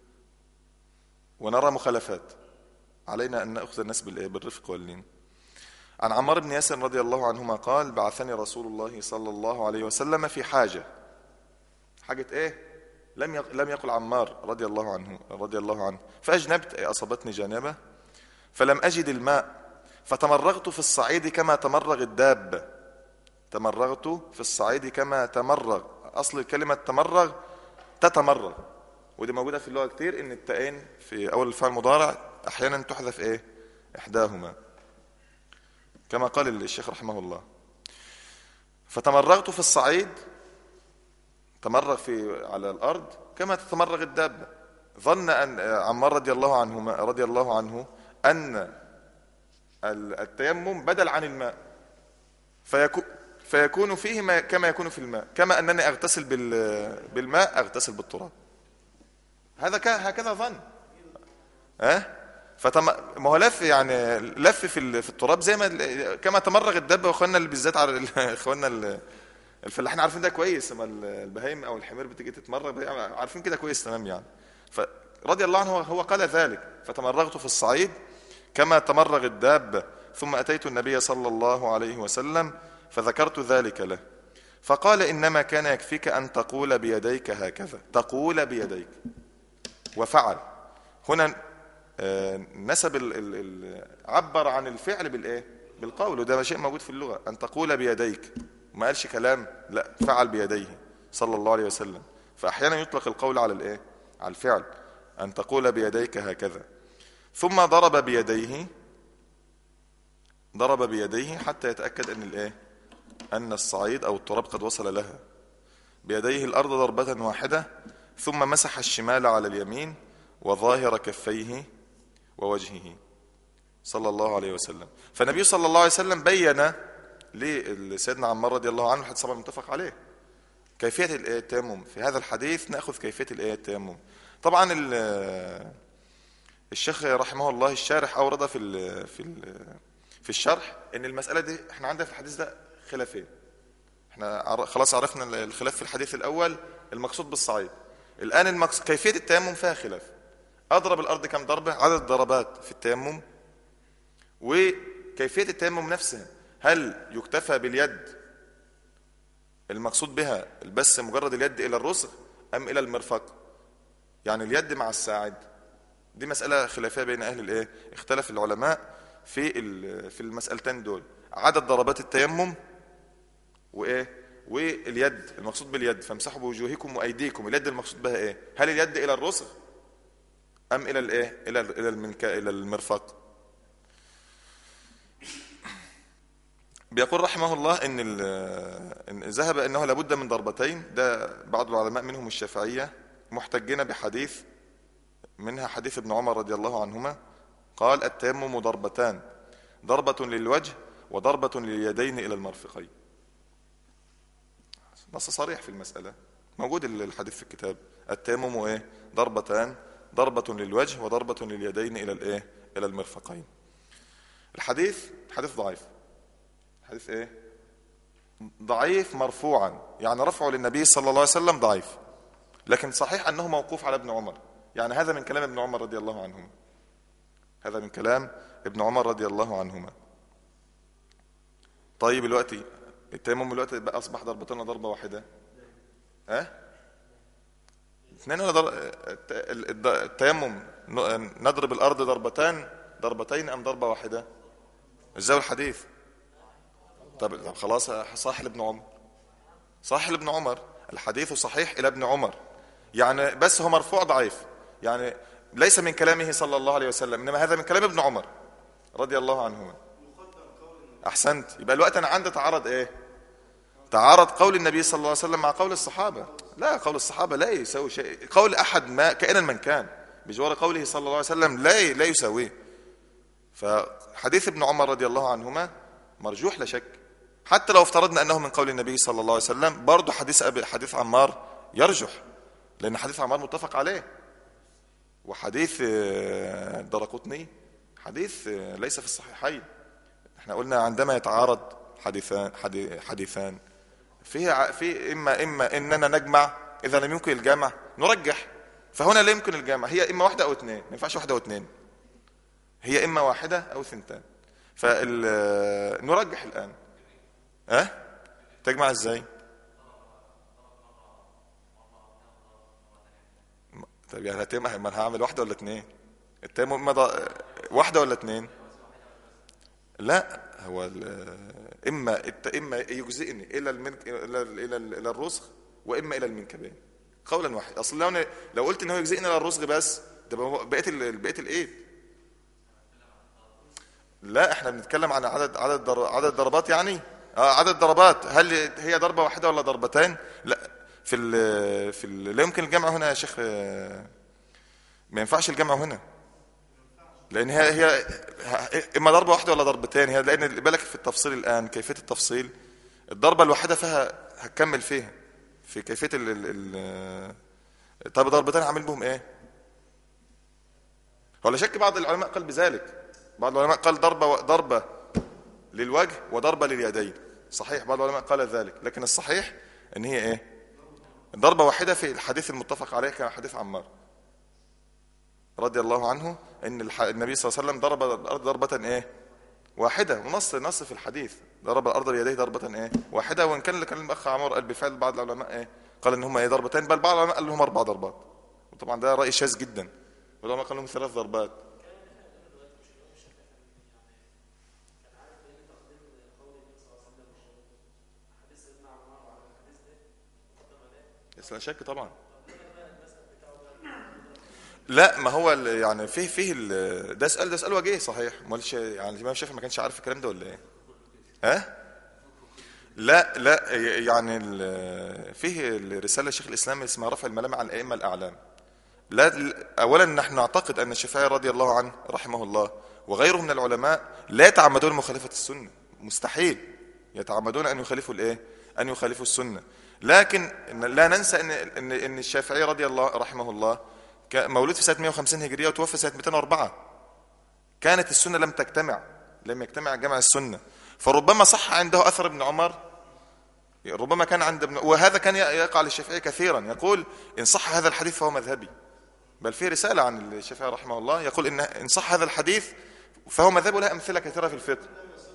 [SPEAKER 3] ونرى مخالفات علينا ان ناخذ الناس بالايه بالرفق واللين عن عمار بن ياسر رضي الله عنهما قال بعثني رسول الله صلى الله عليه وسلم في حاجه حاجه ايه لم يق... لم يقل عمار رضي الله عنه رضي الله عنه فاجنبت اي اصابتني جنابه فلم اجد الماء فتمرغت في الصعيد كما تمرغ الدابه تمرغت في الصعيد كما تمرغ اصل كلمه تمرغ تتمرغ ودي موجوده في اللغه كتير ان التاءين في اول الفعل المضارع احيانا تحذف ايه احداهما كما قال الشيخ رحمه الله فتمرغت في الصعيد تمرغ في على الارض كما تتمرغ الدابه ظن ان عمار رضي الله عنه رضي الله عنه ان التيمم بدل عن الماء فيكون فيكون فيه ما كما يكون في الماء كما انني اغتسل بال- بالماء اغتسل بالتراب هذا ك- هكذا ظن ها أه؟ فتم ما هو لف يعني لف في ال- في التراب زي ما ال- كما تمرغ الدابه واخواننا اللي بالذات على ال- اخواننا ال- الفلاحين عارفين ده كويس اما ال- البهايم او الحمير بتيجي تتمرغ عارفين كده كويس تمام يعني فرضي الله عنه هو قال ذلك فتمرغت في الصعيد كما تمرغ الدابه ثم اتيت النبي صلى الله عليه وسلم فذكرت ذلك له فقال انما كان يكفيك ان تقول بيديك هكذا تقول بيديك وفعل هنا آه، نسب ال ال ال عبر عن الفعل بالايه بالقول وده شيء موجود في اللغه ان تقول بيديك ما قالش كلام لا فعل بيديه صلى الله عليه وسلم فاحيانا يطلق القول على الايه على الفعل ان تقول بيديك هكذا ثم ضرب بيديه ضرب بيديه حتى يتاكد ان الايه ان الصعيد او التراب قد وصل لها بيديه الارض ضربه واحده ثم مسح الشمال على اليمين وظاهر كفيه ووجهه صلى الله عليه وسلم فالنبي صلى الله عليه وسلم بين لسيدنا عمار رضي الله عنه الحديث طبعا متفق عليه كيفية التيمم في هذا الحديث نأخذ كيفية الآية التيمم طبعا ال- الشيخ رحمه الله الشارح أورد في ال في ال في الشرح إن المسألة دي احنا عندنا في الحديث ده خلافين احنا عر- خلاص عرفنا ال- الخلاف في الحديث الاول المقصود بالصعيد الان المقصود كيفيه التيمم فيها خلاف اضرب الارض كم ضربه عدد الضربات في التيمم وكيفيه التيمم نفسها هل يكتفى باليد المقصود بها البس مجرد اليد الى الرسغ ام الى المرفق يعني اليد مع الساعد دي مسألة خلافية بين أهل الإيه؟ اختلف العلماء في ال- في المسألتين دول عدد ضربات التيمم وإيه؟ واليد المقصود باليد فامسحوا بوجوهكم وأيديكم اليد المقصود بها إيه؟ هل اليد إلى الرسغ أم إلى الإيه؟ إلى ال- إلى المنك إلى المرفق بيقول رحمه الله ان ال- ان ذهب انه لابد من ضربتين ده بعض العلماء منهم الشافعيه محتجين بحديث منها حديث ابن عمر رضي الله عنهما قال التيمم ضربتان ضربة للوجه وضربة لليدين إلى المرفقين نص صريح في المسألة موجود الحديث في الكتاب التيمم إيه ضربتان ضربة للوجه وضربة لليدين إلى الإيه إلى المرفقين الحديث حديث ضعيف حديث إيه ضعيف مرفوعا يعني رفعه للنبي صلى الله عليه وسلم ضعيف لكن صحيح أنه موقوف على ابن عمر يعني هذا من كلام ابن عمر رضي الله عنهما هذا من كلام ابن عمر رضي الله عنهما طيب دلوقتي التيمم دلوقتي بقى اصبح ضربتين ولا ضربه واحده ها اثنين ولا ضر... الت- ال- الد- التيمم ن- نضرب الارض ضربتان ضربتين ام ضربه واحده ازاي الحديث طب طب خلاص صح لابن عمر صح لابن عمر الحديث صحيح الى ابن عمر يعني بس هو مرفوع ضعيف يعني ليس من كلامه صلى الله عليه وسلم انما هذا من كلام ابن عمر رضي الله عنهما احسنت يبقى الوقت انا عندي تعارض ايه تعارض قول النبي صلى الله عليه وسلم مع قول الصحابه لا قول الصحابه لا يساوي شيء قول احد ما كائنا من كان بجوار قوله صلى الله عليه وسلم لا لا يساويه فحديث ابن عمر رضي الله عنهما مرجوح لا شك حتى لو افترضنا انه من قول النبي صلى الله عليه وسلم برضه حديث أبي حديث عمار يرجح لان حديث عمار متفق عليه وحديث آه، الدرقطني حديث آه، ليس في الصحيحين احنا قلنا عندما يتعارض حديثان حدي- حديثان فيه ع- في اما اما اننا نجمع اذا لم يمكن الجمع نرجح فهنا لا يمكن الجمع هي اما واحده او اثنين ما ينفعش واحده او اثنين هي اما واحده او ثنتان فنرجح الان ها أه؟ تجمع ازاي طب يعني هتم ما انا هعمل واحده ولا اثنين التيمم اما ض- واحده ولا اثنين لا هو ال- اما الت- اما يجزئني الى المنك الى الى الى الرسغ واما الى المنكبين قولا واحد اصل لو أنا- لو قلت ان هو يجزئني الى الرسغ بس ده بقى بقيه ال- بقيه الايد لا احنا بنتكلم عن عدد عدد در- عدد ضربات يعني اه عدد ضربات هل هي ضربه واحده ولا ضربتين لا في ال في ال لا يمكن الجمع هنا يا شيخ آه، ما ينفعش الجمع هنا لان هي هي ه- اما ضربه واحده ولا ضربتين هي لان بالك في التفصيل الان كيفيه التفصيل الضربه الواحده فيها هتكمل فيها في كيفيه ال ال ال طب ضربتين هعمل بهم ايه ولا شك بعض العلماء قال بذلك بعض العلماء قال ضربه ضربه للوجه وضربه لليدين صحيح بعض العلماء قال ذلك لكن الصحيح ان هي ايه ضربه واحده في الحديث المتفق عليه كحديث عمار رضي الله عنه ان الح- النبي صلى الله عليه وسلم ضرب الارض ضربه ايه واحده ونص نص في الحديث ضرب الارض بيديه ضربه ايه واحده وان كان اللي كان الاخ عمر قال بفعل بعض العلماء ايه قال ان هم ايه ضربتين بل بعض العلماء قال لهم اربع ضربات وطبعا ده راي شاذ جدا والعلماء قال لهم ثلاث ضربات بس لا شك طبعا لا ما هو ال- يعني فيه فيه ال- ده سؤال ده سؤال وجيه صحيح امال الش- يعني الامام الشافعي ما كانش عارف الكلام ده ولا ايه؟ ها؟ لا لا يعني ال- فيه رساله شيخ الاسلام اسمها رفع الملام عن الائمه الاعلام لا اولا نحن نعتقد ان الشافعي رضي الله عنه رحمه الله وغيره من العلماء لا يتعمدون مخالفه السنه مستحيل يتعمدون ان يخالفوا الايه ان يخالفوا السنه لكن إن لا ننسى ان ان ان الشافعي رضي الله رحمه الله كان مولود في سنه 150 هجريه وتوفى سنه 204 كانت السنه لم تجتمع لم يجتمع جمع السنه فربما صح عنده اثر ابن عمر ربما كان عند ابن وهذا كان يقع للشافعي كثيرا يقول ان صح هذا الحديث فهو مذهبي بل في رساله عن الشافعي رحمه الله يقول ان ان صح هذا الحديث فهو مذهب له امثله كثيره في الفقه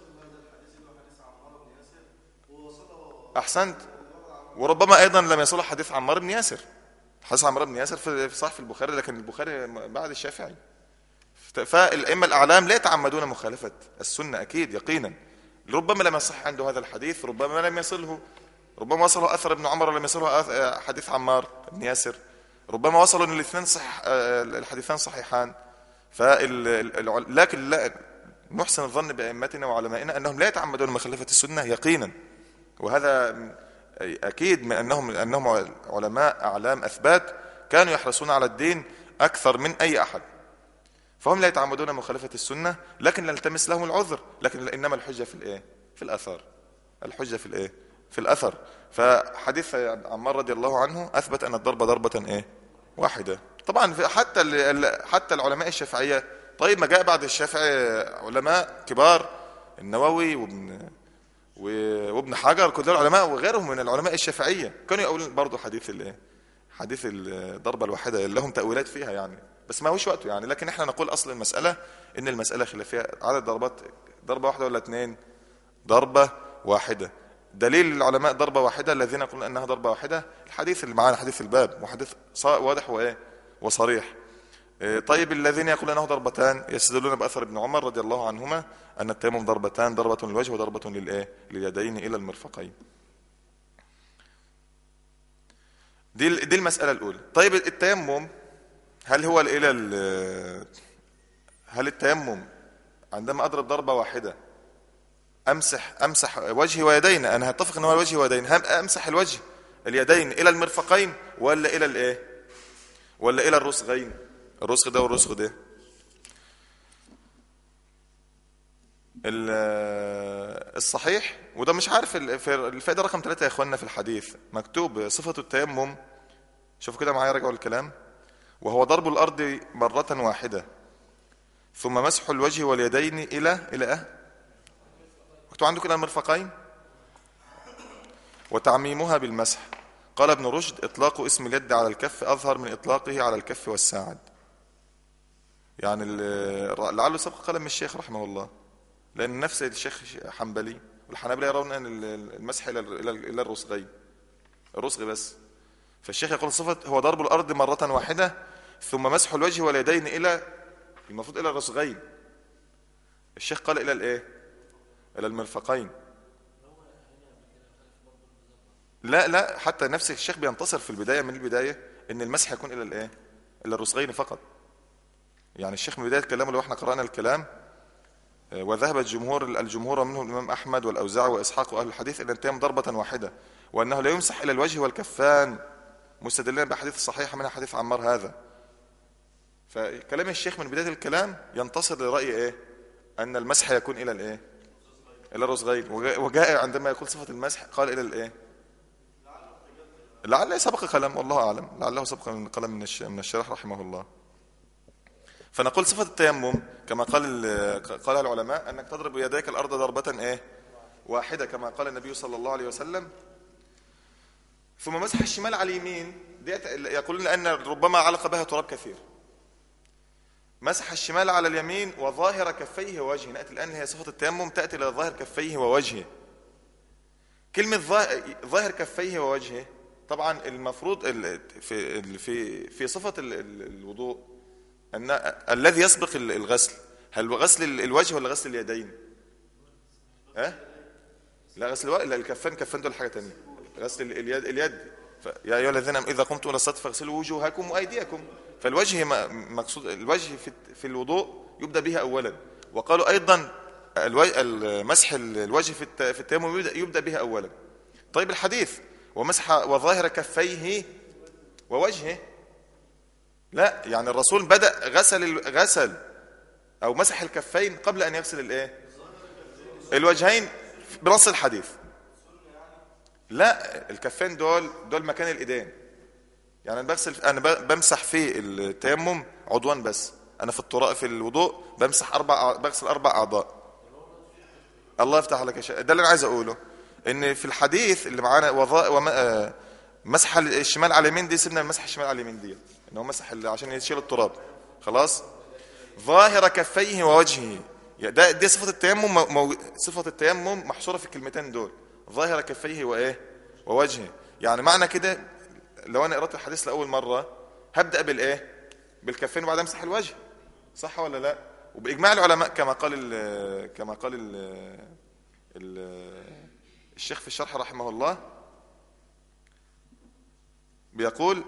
[SPEAKER 3] احسنت وربما ايضا لم يصل حديث عمار بن ياسر حديث عمار بن ياسر في في صحيح البخاري لكن البخاري بعد الشافعي فالائمه الاعلام لا يتعمدون مخالفه السنه اكيد يقينا ربما لم يصح عنده هذا الحديث ربما لم يصله ربما وصله اثر ابن عمر لم يصله أث- حديث عمار بن ياسر ربما وصلوا ان الاثنين صح آه، الحديثان صحيحان فال ال- لكن لا نحسن الظن بائمتنا وعلمائنا انهم لا يتعمدون مخالفه السنه يقينا وهذا اكيد من انهم انهم علماء اعلام اثبات كانوا يحرصون على الدين اكثر من اي احد فهم لا يتعمدون مخالفه السنه لكن نلتمس لهم العذر لكن انما الحجه في الايه في الاثار الحجه في الايه في الاثر فحديث عمار رضي الله عنه اثبت ان الضربه ضربه ايه واحده طبعا في- حتى ال- ال- حتى العلماء الشافعيه طيب ما جاء بعد الشافعي علماء كبار النووي وابن و- وابن حجر كل دول علماء وغيرهم من العلماء الشافعيه كانوا يقولون برضه حديث الايه حديث الضربه الواحده اللي لهم تاويلات فيها يعني بس ما هوش وقته يعني لكن احنا نقول اصل المساله ان المساله خلافيه عدد ضربات ضربه واحده ولا اثنين ضربه واحده دليل العلماء ضربه واحده الذين يقولون انها ضربه واحده الحديث اللي معانا حديث الباب وحديث صا- واضح وايه وصريح إيه، طيب الذين يقولون انه ضربتان يستدلون باثر ابن عمر رضي الله عنهما ان التيمم ضربتان ضربه للوجه وضربه للايه لليدين الى المرفقين دي ال- دي المساله الاولى طيب التيمم هل هو الى ال- هل التيمم عندما اضرب ضربه واحده امسح امسح وجهي ويدين انا هتفق ان هو الوجه ويدين هم امسح الوجه اليدين الى المرفقين ولا الى الايه ولا الى الرسغين الرسغ ده والرسغ ده ال- الصحيح وده مش عارف ال- في الفائده رقم ثلاثة يا اخواننا في الحديث مكتوب صفه التيمم شوفوا كده معايا راجعوا الكلام وهو ضرب الارض مره واحده ثم مسح الوجه واليدين الى الى أه؟ مكتوب عندكم الى المرفقين وتعميمها بالمسح قال ابن رشد اطلاق اسم اليد على الكف اظهر من اطلاقه على الكف والساعد يعني ال- لعله سبق قلم الشيخ رحمه الله لان نفس الشيخ حنبلي والحنابلة يرون ان ال- المسح الى ال- الى ال- الى الرسغين الرسغ بس فالشيخ يقول صفة هو ضرب الارض مرة واحدة ثم مسح الوجه واليدين الى المفروض الى الرسغين الشيخ قال الى الايه الى المرفقين لا لا حتى نفس الشيخ بينتصر في البدايه من البدايه ان المسح يكون الى الايه الى الرسغين فقط يعني الشيخ من بدايه كلامه لو احنا قرانا الكلام آه، وذهب الجمهور الجمهور منهم الامام احمد والاوزاعي واسحاق واهل الحديث الى انتهام ضربه واحده وانه لا يمسح الى الوجه والكفان مستدلين بحديث الصحيحه منها حديث عمار هذا فكلام الشيخ من بدايه الكلام ينتصر لراي ايه ان المسح يكون الى الايه الى الرسغين وجاء- وجاء عندما يقول صفه المسح قال الى الايه لعل سبق كلام والله اعلم لعله سبق من قلم من الش- من الشارح رحمه الله فنقول صفه التيمم كما قال ال- قال العلماء انك تضرب يديك الارض ضربه ايه واحده كما قال النبي صلى الله عليه وسلم ثم مسح الشمال على اليمين ديت يقولون ان ربما علق بها تراب كثير مسح الشمال على اليمين وظاهر كفيه ووجهه ناتي الان هي صفه التيمم تاتي الى ظاهر كفيه ووجهه كلمة ظا- ظاهر كفيه ووجهه طبعا المفروض ال- في ال- في في صفة ال- ال- الوضوء أن الذي يسبق ال- الغسل هل غسل ال- الوجه ولا غسل اليدين؟ ها؟ لا غسل الو... لا الكفان كفان دول حاجة تانية غسل ال- اليد اليد ف... يا أيها الذين آمنوا إذا قمتم إلى الصلاة فاغسلوا وجوهكم وأيديكم فالوجه م- مقصود الوجه في في الوضوء يبدأ به أولا وقالوا أيضا الو- المسح الوجه في الت- في التيمم يبدأ, يبدأ بها أولا طيب الحديث ومسح وظاهر كفيه ووجهه لا يعني الرسول بدأ غسل ال- غسل أو مسح الكفين قبل أن يغسل الإيه الوجهين بنص الحديث لا الكفين دول دول مكان الإيدين يعني انا بغسل انا ب- بمسح في التيمم عضوان بس انا في الطراء في الوضوء بمسح اربع أع- بغسل اربع اعضاء الله يفتح عليك يا شيخ ده اللي انا عايز اقوله ان في الحديث اللي معانا وظا... وما... آه، مسح الشمال على اليمين دي سيبنا المسح الشمال على اليمين دي ان هو مسح ال- عشان يشيل التراب خلاص ظاهر كفيه ووجهه يا ده دي صفه التيمم مو- مو... صفه التيمم محصوره في الكلمتين دول ظاهر كفيه وايه ووجهه يعني معنى كده لو انا قرات الحديث لاول مره هبدا بالايه بالكفين وبعدين امسح الوجه صح ولا لا وباجماع العلماء كما قال ال... كما قال ال... ال... الشيخ في الشرح رحمه الله بيقول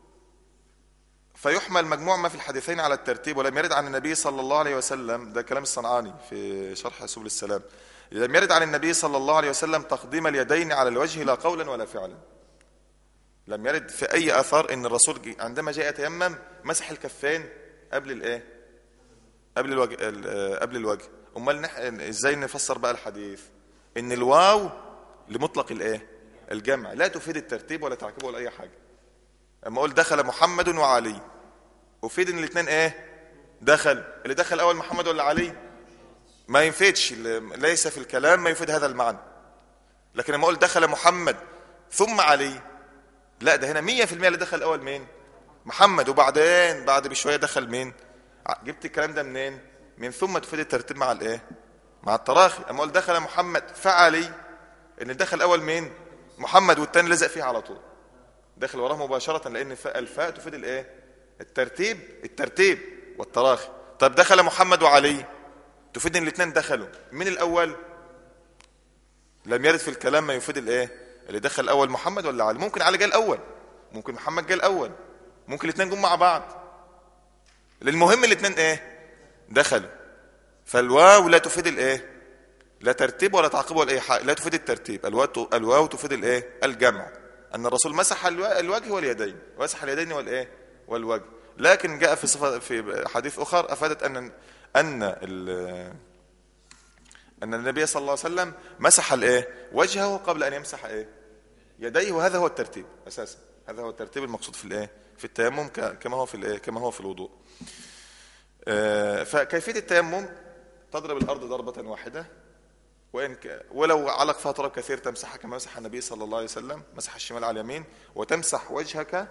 [SPEAKER 3] فيحمل مجموع ما في الحديثين على الترتيب ولم يرد عن النبي صلى الله عليه وسلم ده كلام الصنعاني في شرح سبل السلام لم يرد عن النبي صلى الله عليه وسلم تقديم اليدين على الوجه لا قولا ولا فعلا لم يرد في اي اثر ان الرسول جي- عندما جاء يتيمم مسح الكفين قبل الايه قبل الوجه ال- آه، قبل الوجه امال نح... ازاي نفسر بقى الحديث ان الواو لمطلق الايه الجمع لا تفيد الترتيب ولا تعقيب ولا اي حاجه اما اقول دخل محمد وعلي افيد ان الاثنين ايه دخل اللي دخل اول محمد ولا علي ما ينفيدش ال- ليس في الكلام ما يفيد هذا المعنى لكن لما اقول دخل محمد ثم علي لا ده هنا 100% اللي دخل اول مين محمد وبعدين بعد بشويه دخل مين ع- جبت الكلام ده منين من ثم تفيد الترتيب مع الايه مع التراخي اما اقول دخل محمد فعلي ان دخل اول مين محمد والتاني لزق فيه على طول داخل وراه مباشرة لأن الفاء الفاء تفيد الإيه؟ الترتيب الترتيب والتراخي طب دخل محمد وعلي تفيد إن الاثنين دخلوا من الأول لم يرد في الكلام ما يفيد الإيه؟ اللي دخل الأول محمد ولا علي ممكن علي جاء الأول ممكن محمد جاء الأول ممكن الاثنين جم مع بعض المهم الاثنين إيه؟ دخلوا فالواو لا تفيد الإيه؟ لا ترتيب ولا تعقيب ولا اي حاجه لا تفيد الترتيب الواو الواو تفيد الايه الجمع ان الرسول مسح الو- الوجه واليدين مسح اليدين والايه والوجه لكن جاء في صفه في حديث اخر افادت ان ان ال- ان النبي صلى الله عليه وسلم مسح الايه وجهه قبل ان يمسح ايه يديه وهذا هو الترتيب اساسا هذا هو الترتيب المقصود في الايه في التيمم ك- كما هو في الايه كما هو في الوضوء آه، فكيفيه التيمم تضرب الارض ضربه واحده وإن ك... ولو علق فيها تراب كثير تمسحها كما مسح النبي صلى الله عليه وسلم مسح الشمال على اليمين وتمسح وجهك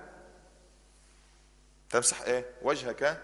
[SPEAKER 3] تمسح ايه وجهك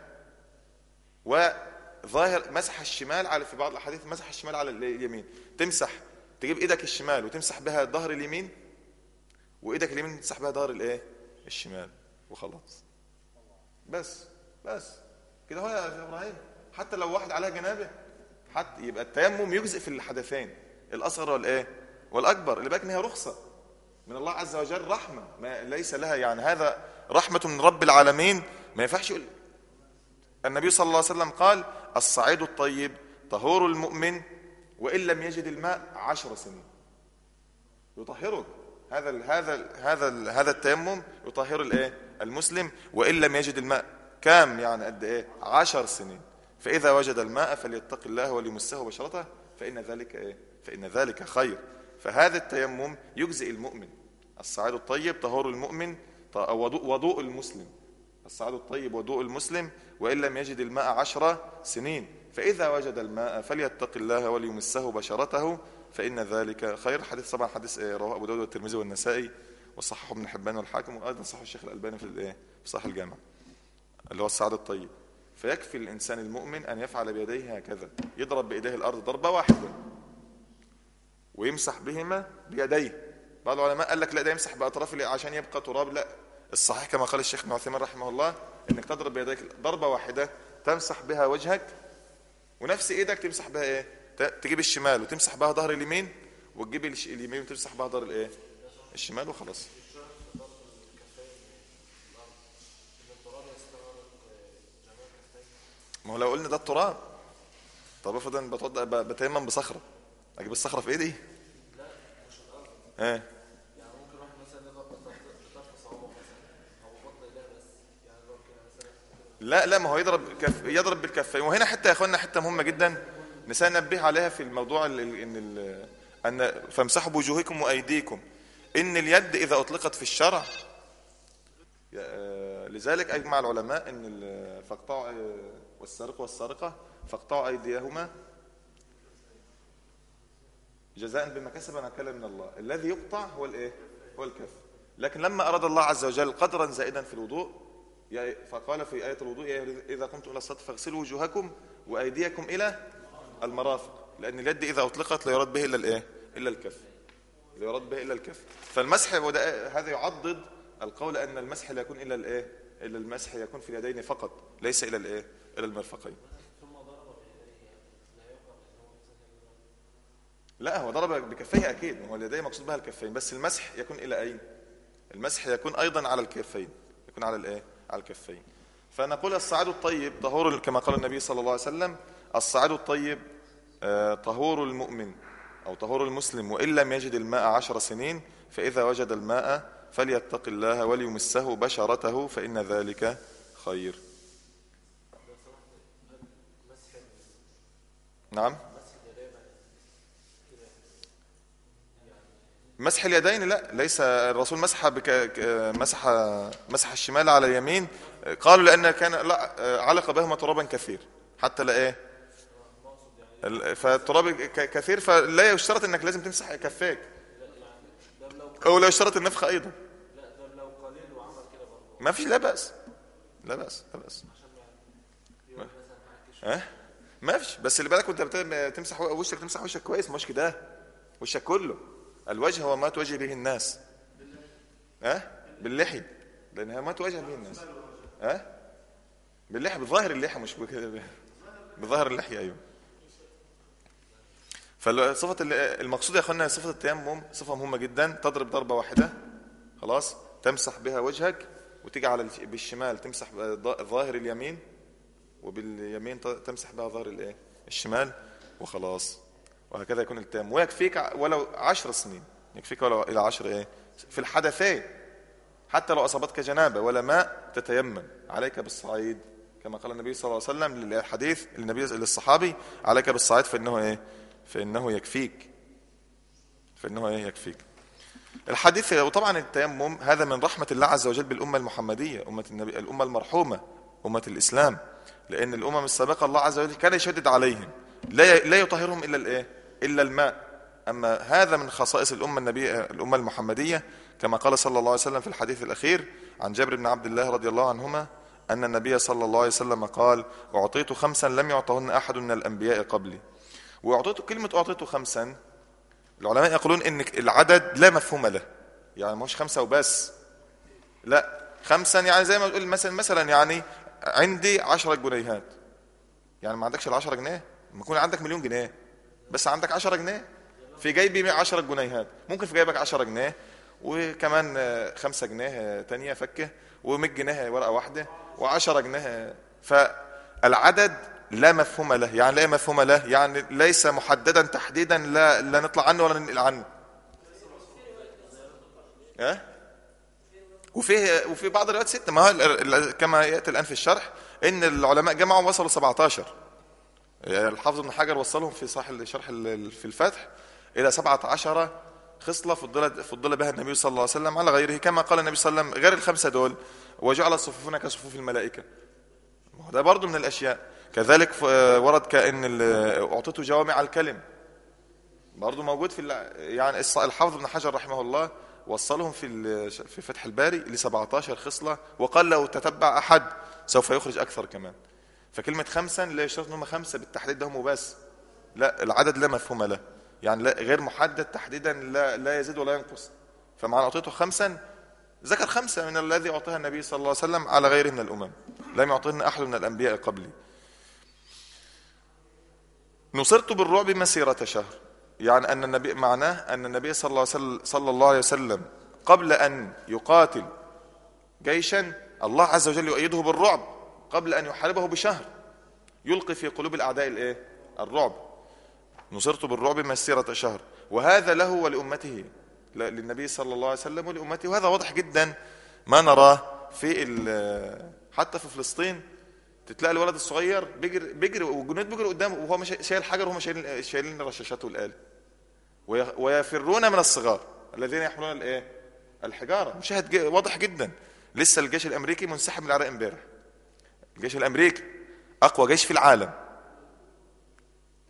[SPEAKER 3] وظاهر مسح الشمال على في بعض الاحاديث مسح الشمال على ال- اليمين تمسح تجيب ايدك الشمال وتمسح بها ظهر اليمين وايدك اليمين تمسح بها ظهر الايه الشمال وخلاص بس بس كده هو يا ابراهيم حتى لو واحد عليها جنابه حتى يبقى التيمم يجزئ في الحدثين الاصغر والايه والاكبر اللي بالك ان هي رخصه من الله عز وجل رحمه ما ليس لها يعني هذا رحمه من رب العالمين ما ينفعش يقول النبي صلى الله عليه وسلم قال الصعيد الطيب طهور المؤمن وان لم يجد الماء عشر سنين يطهرك هذا ال هذا ال هذا ال هذا التيمم يطهر الايه المسلم وان لم يجد الماء كام يعني قد ايه عشر سنين فاذا وجد الماء فليتق الله وليمسه بشرته فان ذلك ايه فان ذلك خير فهذا التيمم يجزئ المؤمن الصعيد الطيب طهور المؤمن ط- أو وضوء, وضوء المسلم الصعيد الطيب وضوء المسلم وإن لم يجد الماء عشر سنين فإذا وجد الماء فليتق الله وليمسه بشرته فإن ذلك خير حديث طبعا حديث آه، رواه أبو داود والترمذي والنسائي وصححه ابن حبان والحاكم وأيضا صححه الشيخ الألباني في الإيه في صحيح الجامع اللي هو الصعيد الطيب فيكفي الإنسان المؤمن أن يفعل بيديه هكذا يضرب بإيديه الأرض ضربة واحدة ويمسح بهما بيديه بعض العلماء قال لك لا ده يمسح باطراف اليد عشان يبقى تراب لا الصحيح كما قال الشيخ ابن عثيمين رحمه الله انك تضرب بيديك ضربه واحده تمسح بها وجهك ونفس ايدك تمسح بها ايه ت- تجيب الشمال وتمسح بها ظهر اليمين وتجيب الش- اليمين وتمسح بها ظهر الايه الشمال وخلاص ما هو لو قلنا ده التراب طب افرض انا بتوضأ- ب- بتيمم بصخره اجيب الصخره في ايدي ايه لا لا ما هو يضرب كف يضرب بالكفين وهنا حتى يا اخوانا حته مهمه جدا نسال ننبه عليها في الموضوع ال- ال- ان ال- ان فامسحوا بوجوهكم وايديكم ان اليد اذا اطلقت في الشرع آه، لذلك اجمع العلماء ان ال- فاقطعوا آه، والسارق والسارقه فاقطعوا ايديهما جزاء بما كسب نكالا من الله الذي يقطع هو الايه هو الكف لكن لما اراد الله عز وجل قدرا زائدا في الوضوء يا- فقال في آية الوضوء يا أيها إذا قمتم إلى الصلاة فاغسلوا وجوهكم وأيديكم إلى المرافق لأن اليد إذا أطلقت لا يراد به إلا الإيه؟ إلا الكف لا يراد به إلا الكف فالمسح وده هذا يعضد القول أن المسح لا يكون إلا الإيه؟ إلا المسح يكون في اليدين فقط ليس إلى الإيه؟ إلى المرفقين لا هو ضرب بكفيه أكيد هو اليدين مقصود بها الكفين بس المسح يكون إلى أين؟ المسح يكون أيضا على الكفين يكون على الإيه؟ على الكفين فنقول الصعيد الطيب طهور كما قال النبي صلى الله عليه وسلم الصعيد الطيب آه، طهور المؤمن أو طهور المسلم وإن لم يجد الماء عشر سنين فإذا وجد الماء فليتق الله وليمسه بشرته فإن ذلك خير نعم مسح اليدين لا ليس الرسول مسح بك ك- مسح مسح الشمال على اليمين قالوا لان كان لا علق بهما ترابا كثير حتى لا ايه ال- فالتراب ك- كثير فلا يشترط انك لازم تمسح كفاك او لا يشترط النفخه ايضا ما فيش لا باس لا باس لا باس ما- ها ما فيش بس اللي بالك وانت بت- تمسح وشك تمسح وشك كويس مش كده وشك كله الوجه هو ما تواجه به الناس ها باللحي لانها ما تواجه به الناس ها باللحي بظاهر اللحى مش بك- بظاهر اللحية ايوه فالصفة ال- المقصود يا اخوانا صفة التيمم صفة مهمة جدا تضرب ضربة واحدة خلاص تمسح بها وجهك وتيجي على الش- بالشمال تمسح ب- ظاهر اليمين وباليمين ت- تمسح بها ظهر الايه الشمال وخلاص وهكذا يكون التام ويكفيك ع- ولو عشر سنين يكفيك ولو الى عشر ايه في الحدثين حتى لو اصابتك جنابه ولا ماء تتيمم عليك بالصعيد كما قال النبي صلى الله عليه وسلم للحديث للنبي للصحابي عليك بالصعيد فانه ايه فانه يكفيك فانه ايه يكفيك الحديث وطبعا التيمم هذا من رحمة الله عز وجل بالأمة المحمدية أمة النبي الأمة المرحومة أمة الإسلام لأن الأمم السابقة الله عز وجل كان يشدد عليهم لا لا يطهرهم إلا الإيه؟ إلا الماء أما هذا من خصائص الأمة النبي الأمة المحمدية كما قال صلى الله عليه وسلم في الحديث الأخير عن جابر بن عبد الله رضي الله عنهما أن النبي صلى الله عليه وسلم قال أعطيت خمسا لم يعطهن أحد من الأنبياء قبلي وأعطيت كلمة أعطيت خمسا العلماء يقولون ان العدد لا مفهوم له يعني مش خمسة وبس لا خمسا يعني زي ما تقول مثلا مثلا يعني عندي عشرة جنيهات يعني ما عندكش العشرة جنيه ما يكون عندك مليون جنيه بس عندك عشرة جنيه في جيبي عشرة جنيهات ممكن في جيبك عشرة جنيه وكمان آه، خمسة جنيه آه، تانية فكة ومية جنيه ورقة واحدة وعشرة جنيه آه، فالعدد لا مفهوم له يعني لا مفهوم له يعني ليس محددا تحديدا لا, لا نطلع عنه ولا ننقل عنه ها وفيه وفي بعض الروايات ستة ما هو ال- ال- كما يأتي الآن في الشرح إن العلماء جمعوا وصلوا 17 يعني الحافظ ابن حجر وصلهم في صح الشرح ال- في الفتح إلى 17 خصلة فضل فضل بها النبي صلى الله عليه وسلم على غيره كما قال النبي صلى الله عليه وسلم غير الخمسة دول وجعل صفوفنا كصفوف الملائكة ما هو ده برضو من الأشياء كذلك ف- ورد كأن ال- أعطيته جوامع الكلم برضه موجود في الع- يعني الص- الحافظ ابن حجر رحمه الله وصلهم في ال- في فتح الباري ل 17 خصله وقال لو تتبع احد سوف يخرج اكثر كمان فكلمه خمسا لا يشترط ان هم خمسه بالتحديد ده هم بس لا العدد لا مفهوم له يعني لا غير محدد تحديدا لا لا يزيد ولا ينقص فمعنى اعطيته خمسا ذكر خمسه من الذي اعطاها النبي صلى الله عليه وسلم على غيره من الامم لم يعطهن احد من الانبياء قبلي نصرت بالرعب مسيرة شهر يعني أن النبي معناه أن النبي صلى الله عليه وسلم, صلى الله عليه وسلم قبل أن يقاتل جيشا الله عز وجل يؤيده بالرعب قبل أن يحاربه بشهر يلقي في قلوب الأعداء الإيه؟ الرعب نصرت بالرعب مسيرة شهر وهذا له ولأمته لا- للنبي صلى الله عليه وسلم ولأمته وهذا واضح جدا ما نراه في ال- حتى في فلسطين تتلاقي الولد الصغير بيجري بيجري والجنود بيجروا قدامه وهو مش شايل حجر وهم شايلين شايلين رشاشات والآلة وي- ويفرون من الصغار الذين يحملون الايه الحجاره مشاهد ج- واضح جدا لسه الجيش الامريكي منسحب من العراق امبارح الجيش الامريكي اقوى جيش في العالم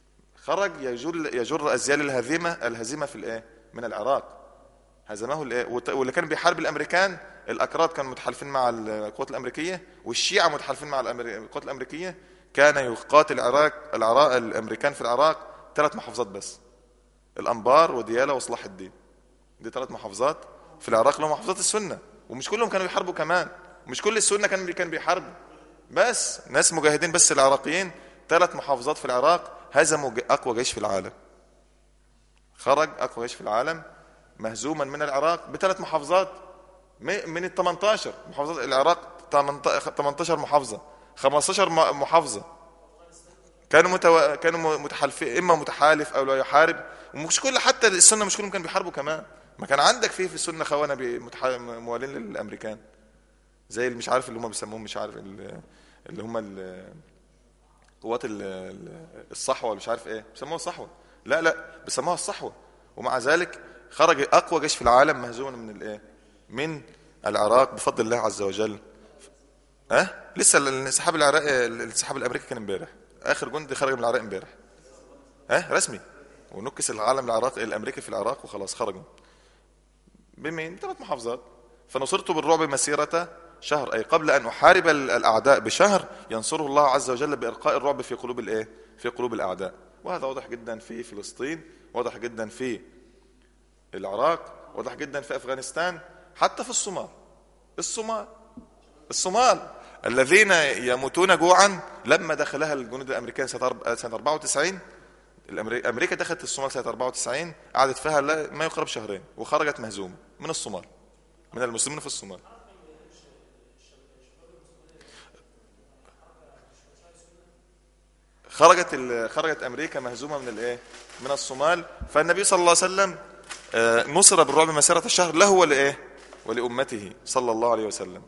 [SPEAKER 3] خرج يجر يجر ازيال الهزيمه الهزيمه في الايه من العراق هزمه الايه وت- واللي كان بيحارب الامريكان الاكراد كانوا متحالفين مع القوات الامريكيه والشيعه متحالفين مع الأمر- القوات الامريكيه كان يقاتل العراق العراق الامريكان في العراق ثلاث محافظات بس الانبار ودياله وصلاح الدين دي ثلاث محافظات في العراق لهم محافظات السنه ومش كلهم كانوا بيحاربوا كمان مش كل السنه كان كان بيحاربوا بس ناس مجاهدين بس العراقيين ثلاث محافظات في العراق هزموا ج- اقوى جيش في العالم خرج اقوى جيش في العالم مهزوما من العراق بثلاث محافظات م- من ال 18 محافظات العراق 18 محافظه 15 م- محافظه كانوا متو... كانوا متحالفين اما متحالف او لا يحارب ومش كل حتى السنه مش كلهم كانوا بيحاربوا كمان ما كان عندك فيه في السنه خونه بي- متح... موالين للامريكان زي اللي مش عارف اللي هم بيسموهم مش عارف ال- اللي هم ال- قوات ال- ال- الصحوه مش عارف ايه بيسموها صحوه لا لا بيسموها الصحوه ومع ذلك خرج اقوى جيش في العالم مهزوما من الايه من العراق بفضل الله عز وجل ها أه؟ لسه الانسحاب العراقي الانسحاب الامريكي كان امبارح اخر جندي خرج من العراق امبارح ها أه؟ رسمي ونكس العالم العراقي الامريكي في العراق وخلاص خرجوا بمين ثلاث محافظات فنصرت بالرعب مسيرة شهر أي قبل أن أحارب ال- الأعداء بشهر ينصره الله عز وجل بإلقاء الرعب في قلوب الإيه؟ في قلوب الأعداء وهذا واضح جدا في فلسطين واضح جدا في العراق واضح جدا في أفغانستان حتى في الصومال الصومال الصومال الذين يموتون جوعا لما دخلها الجنود الامريكان سنه أرب- سنه 94 الأمري- امريكا دخلت الصومال سنه 94 قعدت فيها لا- ما يقرب شهرين وخرجت مهزومه من الصومال من المسلمين في الصومال خرجت ال- خرجت امريكا مهزومه من الايه من الصومال فالنبي صلى الله عليه وسلم آه، نصر بالرعب مسيره الشهر له ولايه ولامته صلى الله عليه وسلم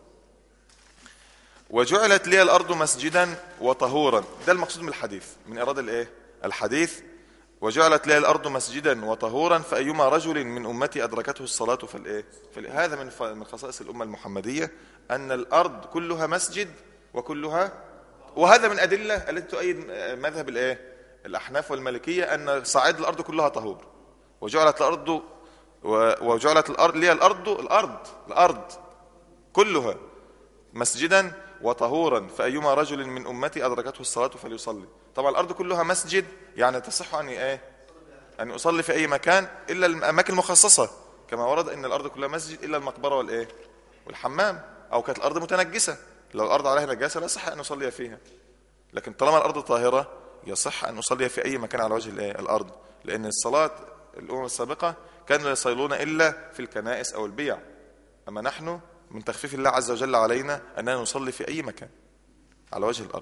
[SPEAKER 3] وجعلت لي الارض مسجدا وطهورا ده المقصود من الحديث من اراد الايه الحديث وجعلت لي الارض مسجدا وطهورا فايما رجل من امتي ادركته الصلاه فالايه فال- هذا من ف- من خصائص الامه المحمديه ان الارض كلها مسجد وكلها وهذا من ادله التي تؤيد مذهب الايه الاحناف والمالكيه ان صعيد الارض كلها طهور وجعلت الارض و- وجعلت الارض لي الارض الارض الارض كلها مسجدا وطهورا فأيما رجل من أمتي أدركته الصلاة فليصلي طبعا الأرض كلها مسجد يعني تصح أن إيه أن أصلي في أي مكان إلا الأماكن المخصصة كما ورد أن الأرض كلها مسجد إلا المقبرة والإيه والحمام أو كانت الأرض متنجسة لو الأرض عليها نجاسة لا يصح أن أصلي فيها لكن طالما الأرض طاهرة يصح أن أصلي في أي مكان على وجه الإيه الأرض لأن الصلاة الأمم السابقة كانوا لا يصلون إلا في الكنائس أو البيع أما نحن من تخفيف الله عز وجل علينا أننا نصلي في أي مكان على وجه الأرض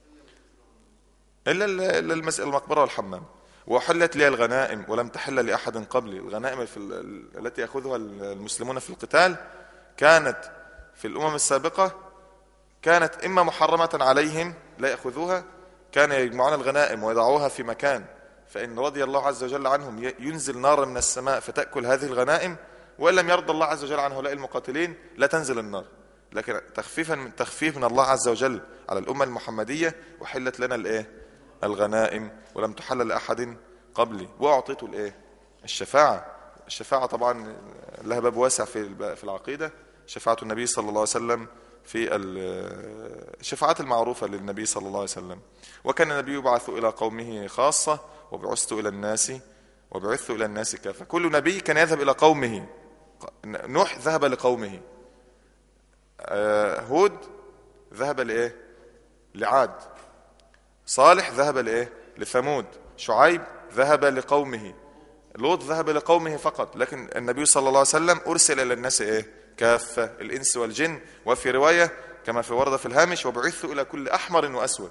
[SPEAKER 3] إلا ال- إلا المس- المقبرة والحمام وحلت لي الغنائم ولم تحل لأحد قبلي الغنائم في ال- التي يأخذها المسلمون في القتال كانت في الأمم السابقة كانت إما محرمة عليهم لا يأخذوها كان يجمعون الغنائم ويضعوها في مكان فإن رضي الله عز وجل عنهم ي- ينزل نارا من السماء فتأكل هذه الغنائم وإن لم يرضى الله عز وجل عن هؤلاء المقاتلين لا تنزل النار لكن تخفيفا من تخفيف من الله عز وجل على الأمة المحمدية وحلت لنا الإيه الغنائم ولم تحل لأحد قبلي وأعطيت الإيه الشفاعة الشفاعة طبعا لها باب واسع في الب- في العقيدة شفاعة النبي صلى الله عليه وسلم في ال- الشفاعات المعروفة للنبي صلى الله عليه وسلم وكان النبي يبعث إلى قومه خاصة وبعثت إلى الناس وبعثت إلى الناس كافة كل نبي كان يذهب إلى قومه نوح ذهب لقومه آه، هود ذهب لإيه لعاد صالح ذهب لإيه لثمود شعيب ذهب لقومه لوط ذهب لقومه فقط لكن النبي صلى الله عليه وسلم أرسل إلى الناس إيه كافة الإنس والجن وفي رواية كما في ورد في الهامش وبعثت إلى كل أحمر وأسود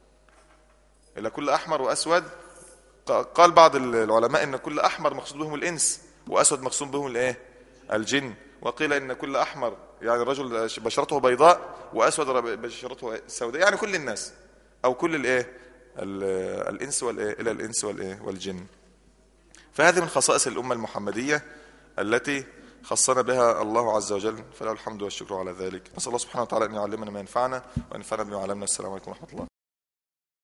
[SPEAKER 3] إلى كل أحمر وأسود ق- قال بعض العلماء ان كل احمر مقصود بهم الانس واسود مقصود بهم الايه الجن وقيل ان كل احمر يعني الرجل بشرته بيضاء واسود بشرته سوداء يعني كل الناس او كل الايه ال- الانس والايه الى الانس والايه والجن فهذه من خصائص الامه المحمديه التي خصنا بها الله عز وجل فله الحمد والشكر على ذلك نسال الله سبحانه وتعالى ان يعلمنا ما ينفعنا وان ينفعنا بما علمنا السلام عليكم ورحمه الله